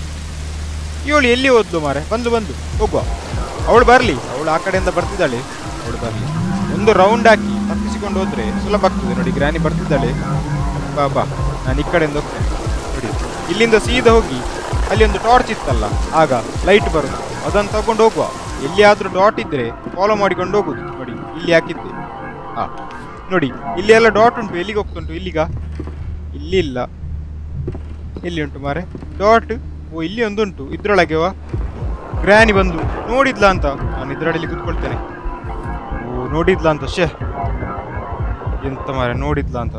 ಇವಳು ಎಲ್ಲಿ ಹೋದ್ಲು ಮಾರೆ ಬಂದು ಬಂದು ಹೋಗುವ ಅವಳು ಬರಲಿ ಅವಳು ಆ ಕಡೆಯಿಂದ ಬರ್ತಿದ್ದಾಳೆ ಅವಳು ಬರಲಿ ಒಂದು ರೌಂಡ್ ಹಾಕಿ ತಪ್ಪಿಸಿಕೊಂಡು ಹೋದ್ರೆ ಸುಲಭ ಆಗ್ತದೆ ನೋಡಿ ಗ್ರ್ಯಾನಿ ಬರ್ತಿದ್ದಾಳೆ ಬಾ ಬಾ ನಾನು ಈ ಕಡೆಯಿಂದ ಹೋಗ್ತೇನೆ ನೋಡಿ ಇಲ್ಲಿಂದ ಸೀದಾ ಹೋಗಿ ಅಲ್ಲಿ ಒಂದು ಟಾರ್ಚ್ ಇತ್ತಲ್ಲ ಆಗ ಲೈಟ್ ಬರುದು ಅದನ್ನು ತಗೊಂಡು ಹೋಗುವ ಎಲ್ಲಿಯಾದ್ರೂ ಡಾಟ್ ಇದ್ರೆ ಫಾಲೋ ಮಾಡಿಕೊಂಡು ಹೋಗುದು ನೋಡಿ ಇಲ್ಲಿ ಹಾಕಿದ್ದೆ ಹಾ ನೋಡಿ ಇಲ್ಲಿ ಎಲ್ಲ ಡಾಟ್ ಉಂಟು ಎಲ್ಲಿಗೆ ಹೋಗ್ತುಂಟು ಇಲ್ಲಿಗ ಇಲ್ಲಿ ಇಲ್ಲ ಎಲ್ಲಿ ಉಂಟು ಮಾರೆ ಡಾಟ್ ಓ ಇಲ್ಲಿ ಒಂದುಂಟು ಇದ್ರೊಳಗೆವಾ ಗ್ರ್ಯಾನಿ ಬಂದು ನೋಡಿದ್ಲಾ ಅಂತ ನಾನು ಇದ್ರಡಲ್ಲಿ ಕೂತ್ಕೊಳ್ತೇನೆ ಓ ನೋಡಿದ್ಲಾ ಅಂತ ಶೇ ಎಂತ ಮಾರೆ ನೋಡಿದ್ಲಾ ಅಂತ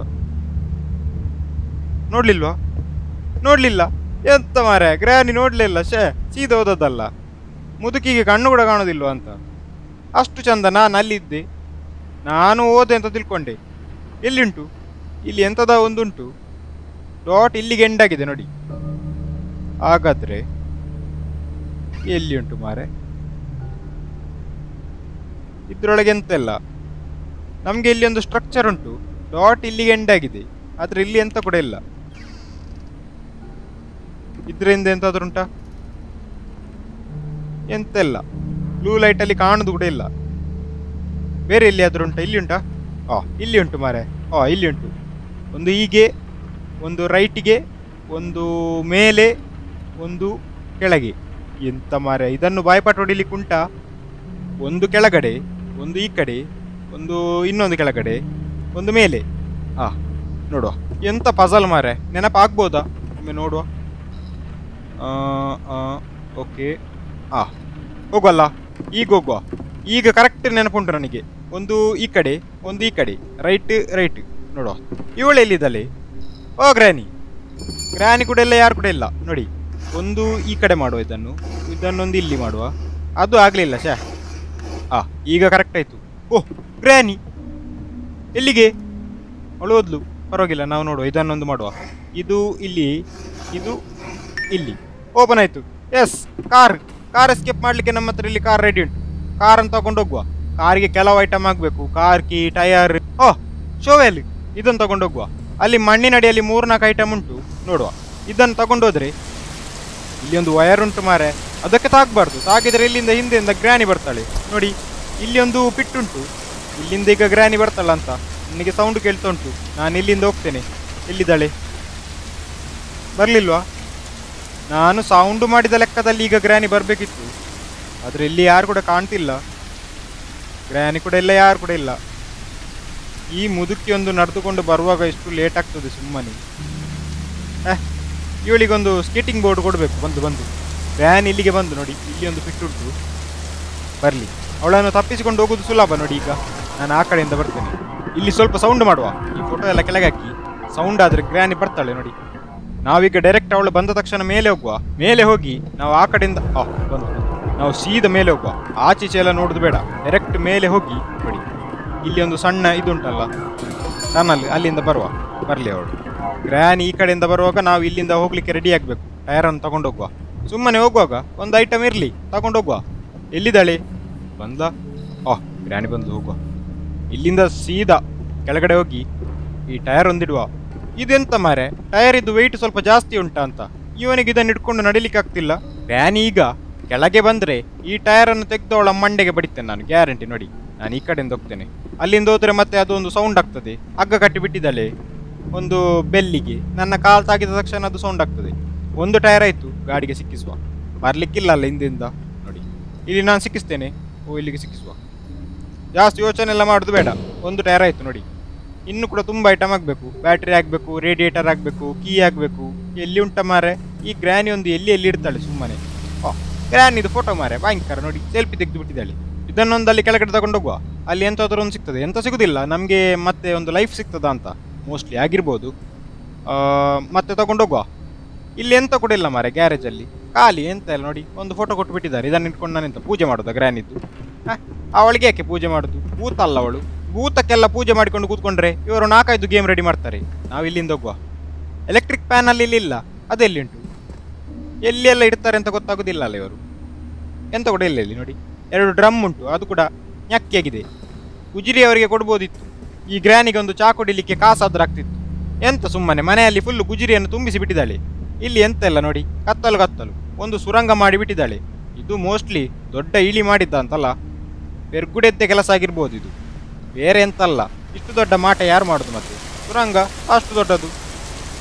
ನೋಡ್ಲಿಲ್ವಾ ನೋಡ್ಲಿಲ್ಲ ಎಂತ ಮಾರೆ ಗ್ರ್ಯಾನಿ ನೋಡ್ಲಿಲ್ಲ ಶೇ ಸೀದಾ ಹೋದದ್ದಲ್ಲ ಮುದುಕಿಗೆ ಕಣ್ಣು ಕೂಡ ಕಾಣೋದಿಲ್ವಾ ಅಂತ ಅಷ್ಟು ಚಂದ ನಾನು ಅಲ್ಲಿದ್ದೆ ನಾನು ಓದೆ ಅಂತ ತಿಳ್ಕೊಂಡೆ ಎಲ್ಲಿಂಟು ಇಲ್ಲಿ ಎಂಥದ ಒಂದುಂಟು ಡಾಟ್ ಇಲ್ಲಿಗೆ ಎಂಡಾಗಿದೆ ನೋಡಿ ಹಾಗಾದ್ರೆ ಎಲ್ಲಿ ಉಂಟು ಮಾರೆ ಇದ್ರೊಳಗೆ ಎಂತೆಲ್ಲ ನಮಗೆ ಇಲ್ಲಿ ಒಂದು ಸ್ಟ್ರಕ್ಚರ್ ಉಂಟು ಡಾಟ್ ಇಲ್ಲಿಗೆ ಎಂಡಾಗಿದೆ ಆದ್ರೆ ಇಲ್ಲಿ ಎಂತ ಕೂಡ ಇಲ್ಲ ಇದ್ರಿಂದ ಎಂತಾದ್ರೂ ಉಂಟಾ ಎಂತೆಲ್ಲ ಬ್ಲೂ ಲೈಟ್ ಅಲ್ಲಿ ಕಾಣುದು ಕೂಡ ಇಲ್ಲ ಬೇರೆ ಎಲ್ಲಿಯಾದ್ರೂ ಉಂಟಾ ಇಲ್ಲಿ ಉಂಟಾ ಆ ಇಲ್ಲಿ ಉಂಟು ಮಾರೆ ಆ ಇಲ್ಲಿ ಉಂಟು ಒಂದು ಹೀಗೆ ಒಂದು ರೈಟಿಗೆ ಒಂದು ಮೇಲೆ ಒಂದು ಕೆಳಗೆ ಎಂತ ಮಾರೆ ಇದನ್ನು ಬಾಯ್ಪಾಟ್ ಹೊಡಿಲಿಕ್ಕೆ ಉಂಟಾ ಒಂದು ಕೆಳಗಡೆ ಒಂದು ಈ ಕಡೆ ಒಂದು ಇನ್ನೊಂದು ಕೆಳಗಡೆ ಒಂದು ಮೇಲೆ ಆ ನೋಡುವ ಎಂತ ಪಜಲ್ ಮಾರೆ ನೆನಪಾಗ್ಬೋದಾ ಒಮ್ಮೆ ನೋಡುವ ಓಕೆ ಆ ಹೋಗುವಲ್ಲ ಈಗ ಹೋಗುವ ಈಗ ಕರೆಕ್ಟ್ ನೆನಪುಂಟು ನನಗೆ ಒಂದು ಈ ಕಡೆ ಒಂದು ಈ ಕಡೆ ರೈಟ್ ರೈಟ್ ನೋಡುವ ಇವಳು ಎಲ್ಲಿದ್ದಾಳೆ ಓ ಗ್ರ್ಯಾನಿ ಗ್ರ್ಯಾನಿ ಕೂಡ ಇಲ್ಲ ಯಾರು ಕೂಡ ಇಲ್ಲ ನೋಡಿ ಒಂದು ಈ ಕಡೆ ಮಾಡುವ ಇದನ್ನು ಇದನ್ನೊಂದು ಇಲ್ಲಿ ಮಾಡುವ ಅದು ಆಗಲಿಲ್ಲ ಶಾ ಆ ಈಗ ಕರೆಕ್ಟ್ ಆಯಿತು ಓಹ್ ಗ್ರ್ಯಾನಿ ಎಲ್ಲಿಗೆ ಅವಳು ಓದ್ಲು ಪರವಾಗಿಲ್ಲ ನಾವು ನೋಡುವ ಇದನ್ನೊಂದು ಮಾಡುವ ಇದು ಇಲ್ಲಿ ಇದು ಇಲ್ಲಿ ಓಪನ್ ಆಯಿತು ಎಸ್ ಕಾರ್ ಕಾರ್ ಎಸ್ಕೇಪ್ ಮಾಡಲಿಕ್ಕೆ ನಮ್ಮ ಹತ್ರ ಇಲ್ಲಿ ಕಾರ್ ರೆಡಿ ಉಂಟು ಕಾರನ್ನು ತಗೊಂಡು ಹೋಗುವ ಕಾರಿಗೆ ಕೆಲವು ಐಟಮ್ ಆಗಬೇಕು ಕಾರ್ ಕೀ ಟಯರ್ ಓ ಶೋವೆಲ್ ಇದನ್ನು ತಗೊಂಡು ಹೋಗುವ ಅಲ್ಲಿ ಮಣ್ಣಿನಡಿಯಲ್ಲಿ ಮೂರ್ನಾಲ್ಕು ಐಟಮ್ ಉಂಟು ನೋಡುವ ಇದನ್ನು ತಗೊಂಡು ಹೋದ್ರೆ ಇಲ್ಲಿ ಒಂದು ವಯರ್ ಉಂಟು ಮಾರೆ ಅದಕ್ಕೆ ತಾಗಬಾರ್ದು ತಾಗಿದ್ರೆ ಇಲ್ಲಿಂದ ಹಿಂದೆಯಿಂದ ಗ್ರ್ಯಾನಿ ಬರ್ತಾಳೆ ನೋಡಿ ಇಲ್ಲಿ ಒಂದು ಪಿಟ್ ಉಂಟು ಇಲ್ಲಿಂದ ಈಗ ಗ್ರ್ಯಾನಿ ಬರ್ತಾಳ ಅಂತ ನನಗೆ ಸೌಂಡ್ ಕೇಳ್ತಾ ಉಂಟು ನಾನು ಇಲ್ಲಿಂದ ಹೋಗ್ತೇನೆ ಎಲ್ಲಿದ್ದಾಳೆ ಬರಲಿಲ್ವಾ ನಾನು ಸೌಂಡ್ ಮಾಡಿದ ಲೆಕ್ಕದಲ್ಲಿ ಈಗ ಗ್ರ್ಯಾನಿ ಬರಬೇಕಿತ್ತು ಆದರೆ ಇಲ್ಲಿ ಯಾರು ಕೂಡ ಕಾಣ್ತಿಲ್ಲ ಗ್ರ್ಯಾನಿ ಕೂಡ ಇಲ್ಲ ಯಾರು ಕೂಡ ಇಲ್ಲ ಈ ಮುದುಕಿ ಒಂದು ನಡೆದುಕೊಂಡು ಬರುವಾಗ ಎಷ್ಟು ಲೇಟ್ ಆಗ್ತದೆ ಸುಮ್ಮನೆ ಏ ಇವಳಿಗೊಂದು ಸ್ಕೇಟಿಂಗ್ ಬೋರ್ಡ್ ಕೊಡಬೇಕು ಬಂದು ಬಂದು ವ್ಯಾನ್ ಇಲ್ಲಿಗೆ ಬಂದು ನೋಡಿ ಇಲ್ಲಿ ಒಂದು ಫಿಟ್ ಉಂಟು ಬರಲಿ ಅವಳನ್ನು ತಪ್ಪಿಸಿಕೊಂಡು ಹೋಗೋದು ಸುಲಭ ನೋಡಿ ಈಗ ನಾನು ಆ ಕಡೆಯಿಂದ ಬರ್ತೇನೆ ಇಲ್ಲಿ ಸ್ವಲ್ಪ ಸೌಂಡ್ ಮಾಡುವ ಈ ಫೋಟೋ ಎಲ್ಲ ಕೆಳಗೆ ಹಾಕಿ ಸೌಂಡ್ ಆದರೆ ಗ್ರ್ಯಾನಿ ಬರ್ತಾಳೆ ನೋಡಿ ನಾವೀಗ ಡೈರೆಕ್ಟ್ ಅವಳು ಬಂದ ತಕ್ಷಣ ಮೇಲೆ ಹೋಗುವ ಮೇಲೆ ಹೋಗಿ ನಾವು ಆ ಕಡೆಯಿಂದ ಆ ಬಂದು ನಾವು ಸೀದಾ ಮೇಲೆ ಹೋಗುವ ಆಚೆ ಈಚೆ ಎಲ್ಲ ನೋಡುದು ಬೇಡ ಡೈರೆಕ್ಟ್ ಮೇಲೆ ಹೋಗಿ ನೋಡಿ ಇಲ್ಲಿ ಒಂದು ಸಣ್ಣ ಇದುಂಟಲ್ಲ ಟನಲ್ ಅಲ್ಲಿಂದ ಬರುವ ಬರಲಿ ಅವಳು ಗ್ರ್ಯಾನ್ ಈ ಕಡೆಯಿಂದ ಬರುವಾಗ ನಾವು ಇಲ್ಲಿಂದ ಹೋಗ್ಲಿಕ್ಕೆ ರೆಡಿ ಆಗಬೇಕು ಟಯರನ್ನು ತಗೊಂಡು ಹೋಗುವ ಸುಮ್ಮನೆ ಹೋಗುವಾಗ ಒಂದು ಐಟಮ್ ಇರಲಿ ತಗೊಂಡು ಹೋಗುವ ಎಲ್ಲಿದ್ದಾಳೆ ಬಂದ ಆ ಗ್ರ್ಯಾನಿ ಬಂದು ಹೋಗುವ ಇಲ್ಲಿಂದ ಸೀದಾ ಕೆಳಗಡೆ ಹೋಗಿ ಈ ಟಯರ್ ಒಂದಿಡುವ ಇದೆಂತ ಮಾರೆ ಟಯರ್ ಇದು ವೆಯ್ಟ್ ಸ್ವಲ್ಪ ಜಾಸ್ತಿ ಉಂಟಾ ಅಂತ ಇವನಿಗೆ ಇದನ್ನು ಇಟ್ಕೊಂಡು ನಡಿಲಿಕ್ಕೆ ಆಗ್ತಿಲ್ಲ ಗ್ರ್ಯಾನಿ ಈಗ ಕೆಳಗೆ ಬಂದ್ರೆ ಈ ಟಯರ್ ಅನ್ನು ತೆಗೆದು ಅವಳ ಮಂಡೆಗೆ ಬಡಿತೇನೆ ನಾನು ಗ್ಯಾರಂಟಿ ನೋಡಿ ನಾನು ಈ ಕಡೆಯಿಂದ ಹೋಗ್ತೇನೆ ಅಲ್ಲಿಂದ ಹೋದ್ರೆ ಮತ್ತೆ ಅದು ಒಂದು ಸೌಂಡ್ ಆಗ್ತದೆ ಹಗ್ಗ ಕಟ್ಟಿ ಬಿಟ್ಟಿದ್ದಾಳೆ ಒಂದು ಬೆಲ್ಲಿಗೆ ನನ್ನ ಕಾಲ್ ತಾಗಿದ ತಕ್ಷಣ ಅದು ಸೌಂಡ್ ಆಗ್ತದೆ ಒಂದು ಟೈರ್ ಆಯ್ತು ಗಾಡಿಗೆ ಸಿಕ್ಕಿಸುವ ಬರ್ಲಿಕ್ಕಿಲ್ಲ ಅಲ್ಲ ಹಿಂದಿಂದ ನೋಡಿ ಇಲ್ಲಿ ನಾನು ಸಿಕ್ಕಿಸ್ತೇನೆ ಓ ಇಲ್ಲಿಗೆ ಸಿಕ್ಕಿಸುವ ಜಾಸ್ತಿ ಯೋಚನೆ ಎಲ್ಲ ಮಾಡೋದು ಬೇಡ ಒಂದು ಟೈರ್ ಆಯ್ತು ನೋಡಿ ಇನ್ನು ಕೂಡ ತುಂಬ ಐಟಮ್ ಆಗಬೇಕು ಬ್ಯಾಟ್ರಿ ಆಗಬೇಕು ರೇಡಿಯೇಟರ್ ಆಗಬೇಕು ಕೀ ಆಗಬೇಕು ಎಲ್ಲಿ ಉಂಟ ಮಾರೆ ಈ ಗ್ರ್ಯಾನಿ ಒಂದು ಎಲ್ಲಿ ಎಲ್ಲಿ ಇಡ್ತಾಳೆ ಸುಮ್ಮನೆ ಆ ಗ್ರ್ಯಾನ್ ಇದು ಫೋಟೋ ಮಾರೆ ಭಯಂಕರ ನೋಡಿ ಸೆಲ್ಫಿ ತೆಗೆದು ಬಿಟ್ಟಿದ್ದಾಳೆ ಇದನ್ನೊಂದು ಅಲ್ಲಿ ಕೆಳಗಡೆ ತಗೊಂಡು ಹೋಗುವ ಅಲ್ಲಿ ಎಂತಾದ್ರೂ ಒಂದು ಸಿಗ್ತದೆ ಎಂತ ಸಿಗುದಿಲ್ಲ ನಮಗೆ ಮತ್ತೆ ಒಂದು ಲೈಫ್ ಸಿಗ್ತದ ಅಂತ ಮೋಸ್ಟ್ಲಿ ಆಗಿರ್ಬೋದು ಆ, ಮತ್ತೆ ತಗೊಂಡು ಹೋಗುವ ಇಲ್ಲಿ ಎಂತ ಕೂಡ ಇಲ್ಲ ಮಾರೆ ಗ್ಯಾರೇಜಲ್ಲಿ ಖಾಲಿ ಎಂತ ಇಲ್ಲ ನೋಡಿ ಒಂದು ಫೋಟೋ ಕೊಟ್ಟು ಬಿಟ್ಟಿದ್ದಾರೆ ಇದನ್ನ ಇಟ್ಕೊಂಡು ನಾನು ಎಂತ ಪೂಜೆ ಮಾಡೋದಾ ಗ್ರ್ಯಾನಿದ್ದು ಹ? ಅವಳಿಗೆ ಯಾಕೆ ಪೂಜೆ ಮಾಡೋದು ಭೂತ ಅಲ್ಲ ಅವಳು ಭೂತಕ್ಕೆಲ್ಲ ಪೂಜೆ ಮಾಡಿಕೊಂಡು ಕೂತ್ಕೊಂಡ್ರೆ ಇವರು ನಾಲ್ಕೈದು ಗೇಮ್ ರೆಡಿ ಮಾಡ್ತಾರೆ ನಾವು ಇಲ್ಲಿಂದ ಹೋಗುವ ಎಲೆಕ್ಟ್ರಿಕ್ ಪ್ಯಾನಲ್ ಇಲ್ಲಿ ಇಲ್ಲ ಅದೆಲ್ಲಿ ಉಂಟು ಎಲ್ಲಿ ಎಲ್ಲ ಇಡ್ತಾರೆ ಅಂತ ಗೊತ್ತಾಗೋದಿಲ್ಲ ಅಲ್ಲ ಇವರು ಎಂತ ಕೂಡ ಇಲ್ಲ ಇಲ್ಲಿ ನೋಡಿ ಎರಡು ಡ್ರಮ್ ಉಂಟು ಅದು ಕೂಡ ಞಕ್ಕಿಯಾಗಿದೆ ಉಜಿರಿ ಅವರಿಗೆ ಕೊಡ್ಬೋದಿತ್ತು ಈ ಗ್ರ್ಯಾನಿಗೆ ಒಂದು ಚಾ ಕೊಡಿಲಿಕ್ಕೆ ಕಾಸಾದ್ರೂ ಆಗ್ತಿತ್ತು ಎಂತ ಸುಮ್ಮನೆ ಮನೆಯಲ್ಲಿ ಫುಲ್ಲು ಗುಜಿರಿಯನ್ನು ತುಂಬಿಸಿ ಬಿಟ್ಟಿದ್ದಾಳೆ ಇಲ್ಲಿ ಎಂತ ಇಲ್ಲ ನೋಡಿ ಕತ್ತಲು ಕತ್ತಲು ಒಂದು ಸುರಂಗ ಮಾಡಿ ಬಿಟ್ಟಿದ್ದಾಳೆ ಇದು ಮೋಸ್ಟ್ಲಿ ದೊಡ್ಡ ಇಳಿ ಮಾಡಿದ್ದ ಅಂತಲ್ಲ ಪೆರ್ಗುಡೆದ್ದೆ ಕೆಲಸ ಆಗಿರ್ಬೋದು ಇದು ಬೇರೆ ಎಂತಲ್ಲ ಇಷ್ಟು ದೊಡ್ಡ ಮಾಟ ಯಾರು ಮಾಡೋದು ಮತ್ತೆ ಸುರಂಗ ಅಷ್ಟು ದೊಡ್ಡದು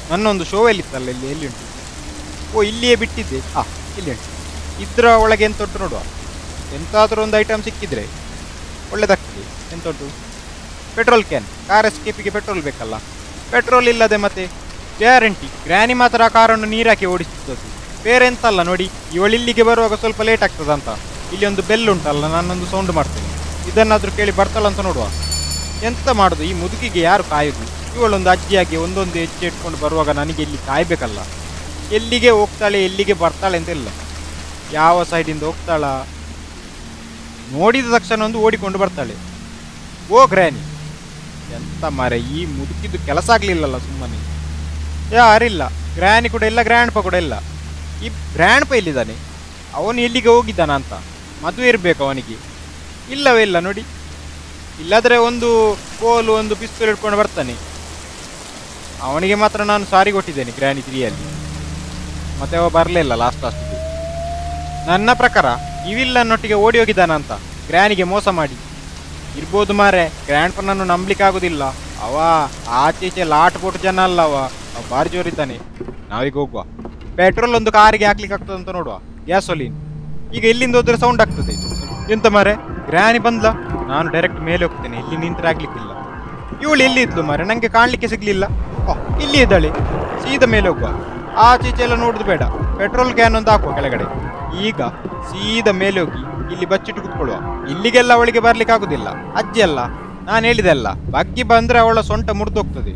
ನನ್ನೊಂದು ಶೋ ಎಲ್ಲಿತ್ತಲ್ಲ ಇಲ್ಲಿ ಎಲ್ಲಿ ಉಂಟು ಓ ಇಲ್ಲಿಯೇ ಬಿಟ್ಟಿದ್ದೆ ಆ ಇಲ್ಲಿ ಉಂಟು ಇದ್ರ ಒಳಗೆ ಎಂತ ಉಂಟು ನೋಡುವ ಎಂತಾದರೂ ಒಂದು ಐಟಮ್ ಸಿಕ್ಕಿದ್ರೆ ಒಳ್ಳೆದಾಗ್ತದೆ ಎಂತ ಉಂಟು ಪೆಟ್ರೋಲ್ ಕ್ಯಾನ್ ಕಾರ್ ಎಸ್ಕೇಪಿಗೆ ಪೆಟ್ರೋಲ್ ಬೇಕಲ್ಲ ಪೆಟ್ರೋಲ್ ಇಲ್ಲದೆ ಮತ್ತೆ ಗ್ಯಾರಂಟಿ ಗ್ರ್ಯಾನಿ ಮಾತ್ರ ಆ ಕಾರನ್ನು ನೀರಾಕಿ ಓಡಿಸುತ್ತದೆ ಬೇರೆ ಎಂತಲ್ಲ ನೋಡಿ ಇವಳು ಇಲ್ಲಿಗೆ ಬರುವಾಗ ಸ್ವಲ್ಪ ಲೇಟ್ ಆಗ್ತದಂತ ಇಲ್ಲಿ ಒಂದು ಬೆಲ್ ಉಂಟಲ್ಲ ನಾನೊಂದು ಸೌಂಡ್ ಮಾಡ್ತೇನೆ ಇದನ್ನಾದ್ರೂ ಕೇಳಿ ಬರ್ತಾಳಂತ ನೋಡುವ ಎಂತ ಮಾಡುದು ಈ ಮುದುಕಿಗೆ ಯಾರು ಕಾಯುದು ಇವಳೊಂದು ಅಜ್ಜಿಯಾಗಿ ಒಂದೊಂದು ಹೆಜ್ಜೆ ಇಟ್ಕೊಂಡು ಬರುವಾಗ ನನಗೆ ಇಲ್ಲಿ ಕಾಯ್ಬೇಕಲ್ಲ ಎಲ್ಲಿಗೆ ಹೋಗ್ತಾಳೆ ಎಲ್ಲಿಗೆ ಬರ್ತಾಳೆ ಅಂತ ಇಲ್ಲ ಯಾವ ಸೈಡಿಂದ ಹೋಗ್ತಾಳ ನೋಡಿದ ತಕ್ಷಣ ಒಂದು ಓಡಿಕೊಂಡು ಬರ್ತಾಳೆ ಓ ಗ್ರ್ಯಾನಿ ಎಂತ ಮಾರೆ ಈ ಮುದುಕಿದ್ದು ಕೆಲಸ ಆಗ್ಲಿಲ್ಲಲ್ಲ ಸುಮ್ಮನೆ ಯಾರಿಲ್ಲ ಗ್ರ್ಯಾನಿ ಕೂಡ ಇಲ್ಲ ಗ್ರ್ಯಾಂಡ್ ಪ ಕೂಡ ಇಲ್ಲ ಈ ಗ್ರ್ಯಾಂಡ್ ಪ ಇಲ್ಲಿದ್ದಾನೆ ಅವನು ಎಲ್ಲಿಗೆ ಹೋಗಿದ್ದಾನ ಅಂತ ಮದುವೆ ಇರಬೇಕು ಅವನಿಗೆ ಇಲ್ಲವೇ ಇಲ್ಲ ನೋಡಿ ಇಲ್ಲದ್ರೆ ಒಂದು ಕೋಲು ಒಂದು ಪಿಸ್ತೂಲ್ ಇಟ್ಕೊಂಡು ಬರ್ತಾನೆ ಅವನಿಗೆ ಮಾತ್ರ ನಾನು ಸಾರಿ ಕೊಟ್ಟಿದ್ದೇನೆ ಗ್ರ್ಯಾನಿ ತ್ರೀಯಲ್ಲಿ ಮತ್ತೆ ಅವ ಬರಲಿಲ್ಲ ಲಾಸ್ಟ್ ಲಾಸ್ಟಿಗೆ ನನ್ನ ಪ್ರಕಾರ ಇವಿಲ್ಲನ್ನೊಟ್ಟಿಗೆ ಓಡಿ ಹೋಗಿದ್ದಾನ ಅಂತ ಗ್ರ್ಯಾನಿಗೆ ಮೋಸ ಮಾಡಿ ಇರ್ಬೋದು ಮಾರೆ ಗ್ರ್ಯಾಂಡ್ ಪನ್ನನ್ನು ನಂಬ್ಲಿಕ್ಕೆ ಆಗುದಿಲ್ಲ ಅವ ಆಚೆ ಈಚೆ ಲಾಟ್ ಬೋಟ್ ಜನ ಅಲ್ಲ ಅವ ಅವ ಬಾರಿ ಜೋರಿದ್ದಾನೆ ನಾವೀಗ ಹೋಗುವ ಪೆಟ್ರೋಲ್ ಒಂದು ಕಾರಿಗೆ ಹಾಕ್ಲಿಕ್ಕೆ ಆಗ್ತದೆ ಅಂತ ನೋಡುವ ಗ್ಯಾಸೋಲಿನ್ ಈಗ ಎಲ್ಲಿಂದ ಹೋದ್ರೆ ಸೌಂಡ್ ಆಗ್ತದೆ ಎಂತ ಮಾರೆ ಗ್ರ್ಯಾನಿ ಬಂದ್ಲ ನಾನು ಡೈರೆಕ್ಟ್ ಮೇಲೆ ಹೋಗ್ತೇನೆ ಇಲ್ಲಿ ನಿಂತ್ರೆ ಆಗ್ಲಿಕ್ಕಿಲ್ಲ ಇವಳು ಎಲ್ಲಿ ಇದ್ಲು ಮಾರೆ ನಂಗೆ ಕಾಣ್ಲಿಕ್ಕೆ ಸಿಗ್ಲಿಲ್ಲ ಓ ಇಲ್ಲಿ ಇದ್ದಾಳೆ ಸೀದಾ ಮೇಲೆ ಹೋಗುವ ಆಚೆ ಈಚೆ ಎಲ್ಲ ನೋಡುದು ಬೇಡ ಪೆಟ್ರೋಲ್ ಕ್ಯಾನ್ ಒಂದು ಹಾಕುವ ಕೆಳಗಡೆ ಈಗ ಸೀದಾ ಮೇಲೆ ಹೋಗಿ ಇಲ್ಲಿ ಬಚ್ಚಿಟ್ಟು ಕುತ್ಕೊಳ್ಳುವ ಇಲ್ಲಿಗೆಲ್ಲ ಅವಳಿಗೆ ಬರ್ಲಿಕ್ಕೆ ಆಗುದಿಲ್ಲ ಅಜ್ಜಿ ಅಲ್ಲ ನಾನು ಹೇಳಿದೆ ಅಲ್ಲ ಬಗ್ಗಿ ಬಂದ್ರೆ ಅವಳ ಸೊಂಟ ಮುರಿದೋಗ್ತದೆ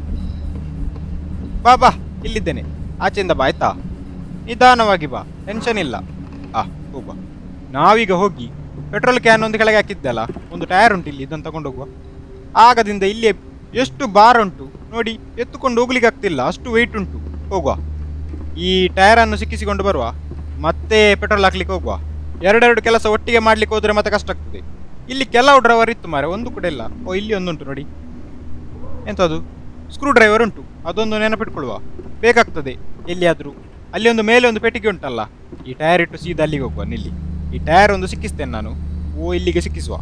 ಬಾ ಬಾ ಇಲ್ಲಿದ್ದೇನೆ ಆಚೆಯಿಂದ ಬಾ ಆಯ್ತಾ ನಿಧಾನವಾಗಿ ಬಾ ಟೆನ್ಷನ್ ಇಲ್ಲ ಆ ಹೋಗುವ ನಾವೀಗ ಹೋಗಿ ಪೆಟ್ರೋಲ್ ಕ್ಯಾನ್ ಒಂದು ಕೆಳಗೆ ಹಾಕಿದ್ದಲ್ಲ ಒಂದು ಟೈರ್ ಉಂಟು ಇಲ್ಲಿ ಇದನ್ನು ತಗೊಂಡು ಹೋಗುವ ಆಗದಿಂದ ಇಲ್ಲಿ ಎಷ್ಟು ಬಾರ್ ಉಂಟು ನೋಡಿ ಎತ್ತುಕೊಂಡು ಹೋಗ್ಲಿಕ್ಕೆ ಆಗ್ತಿಲ್ಲ ಅಷ್ಟು ವೆಯ್ಟ್ ಉಂಟು ಹೋಗುವ ಈ ಟೈರನ್ನು ಸಿಕ್ಕಿಸಿಕೊಂಡು ಬರುವ ಮತ್ತೆ ಪೆಟ್ರೋಲ್ ಹಾಕ್ಲಿಕ್ಕೆ ಹೋಗುವ ಎರಡೆರಡು ಕೆಲಸ ಒಟ್ಟಿಗೆ ಮಾಡ್ಲಿಕ್ಕೆ ಹೋದ್ರೆ ಮತ್ತೆ ಕಷ್ಟ ಆಗ್ತದೆ ಇಲ್ಲಿ ಕೆಲವು ಡ್ರೈವರ್ ಇತ್ತು ಮಾರೆ ಒಂದು ಕೂಡ ಇಲ್ಲ ಓ ಇಲ್ಲಿ ಒಂದುಂಟು ನೋಡಿ ಎಂಥದ್ದು ಸ್ಕ್ರೂ ಡ್ರೈವರ್ ಉಂಟು ಅದೊಂದು ನೆನಪಿಟ್ಕೊಳ್ಳುವ ಬೇಕಾಗ್ತದೆ ಎಲ್ಲಿಯಾದರೂ ಅಲ್ಲಿ ಒಂದು ಮೇಲೆ ಒಂದು ಪೆಟ್ಟಿಗೆ ಉಂಟಲ್ಲ ಈ ಟೈರ್ ಇಟ್ಟು ಸೀದಾ ಅಲ್ಲಿಗೆ ಹೋಗುವ ನಿಲ್ಲಿ ಈ ಟೈರ್ ಒಂದು ಸಿಕ್ಕಿಸ್ತೇನೆ ನಾನು ಓ ಇಲ್ಲಿಗೆ ಸಿಕ್ಕಿಸುವ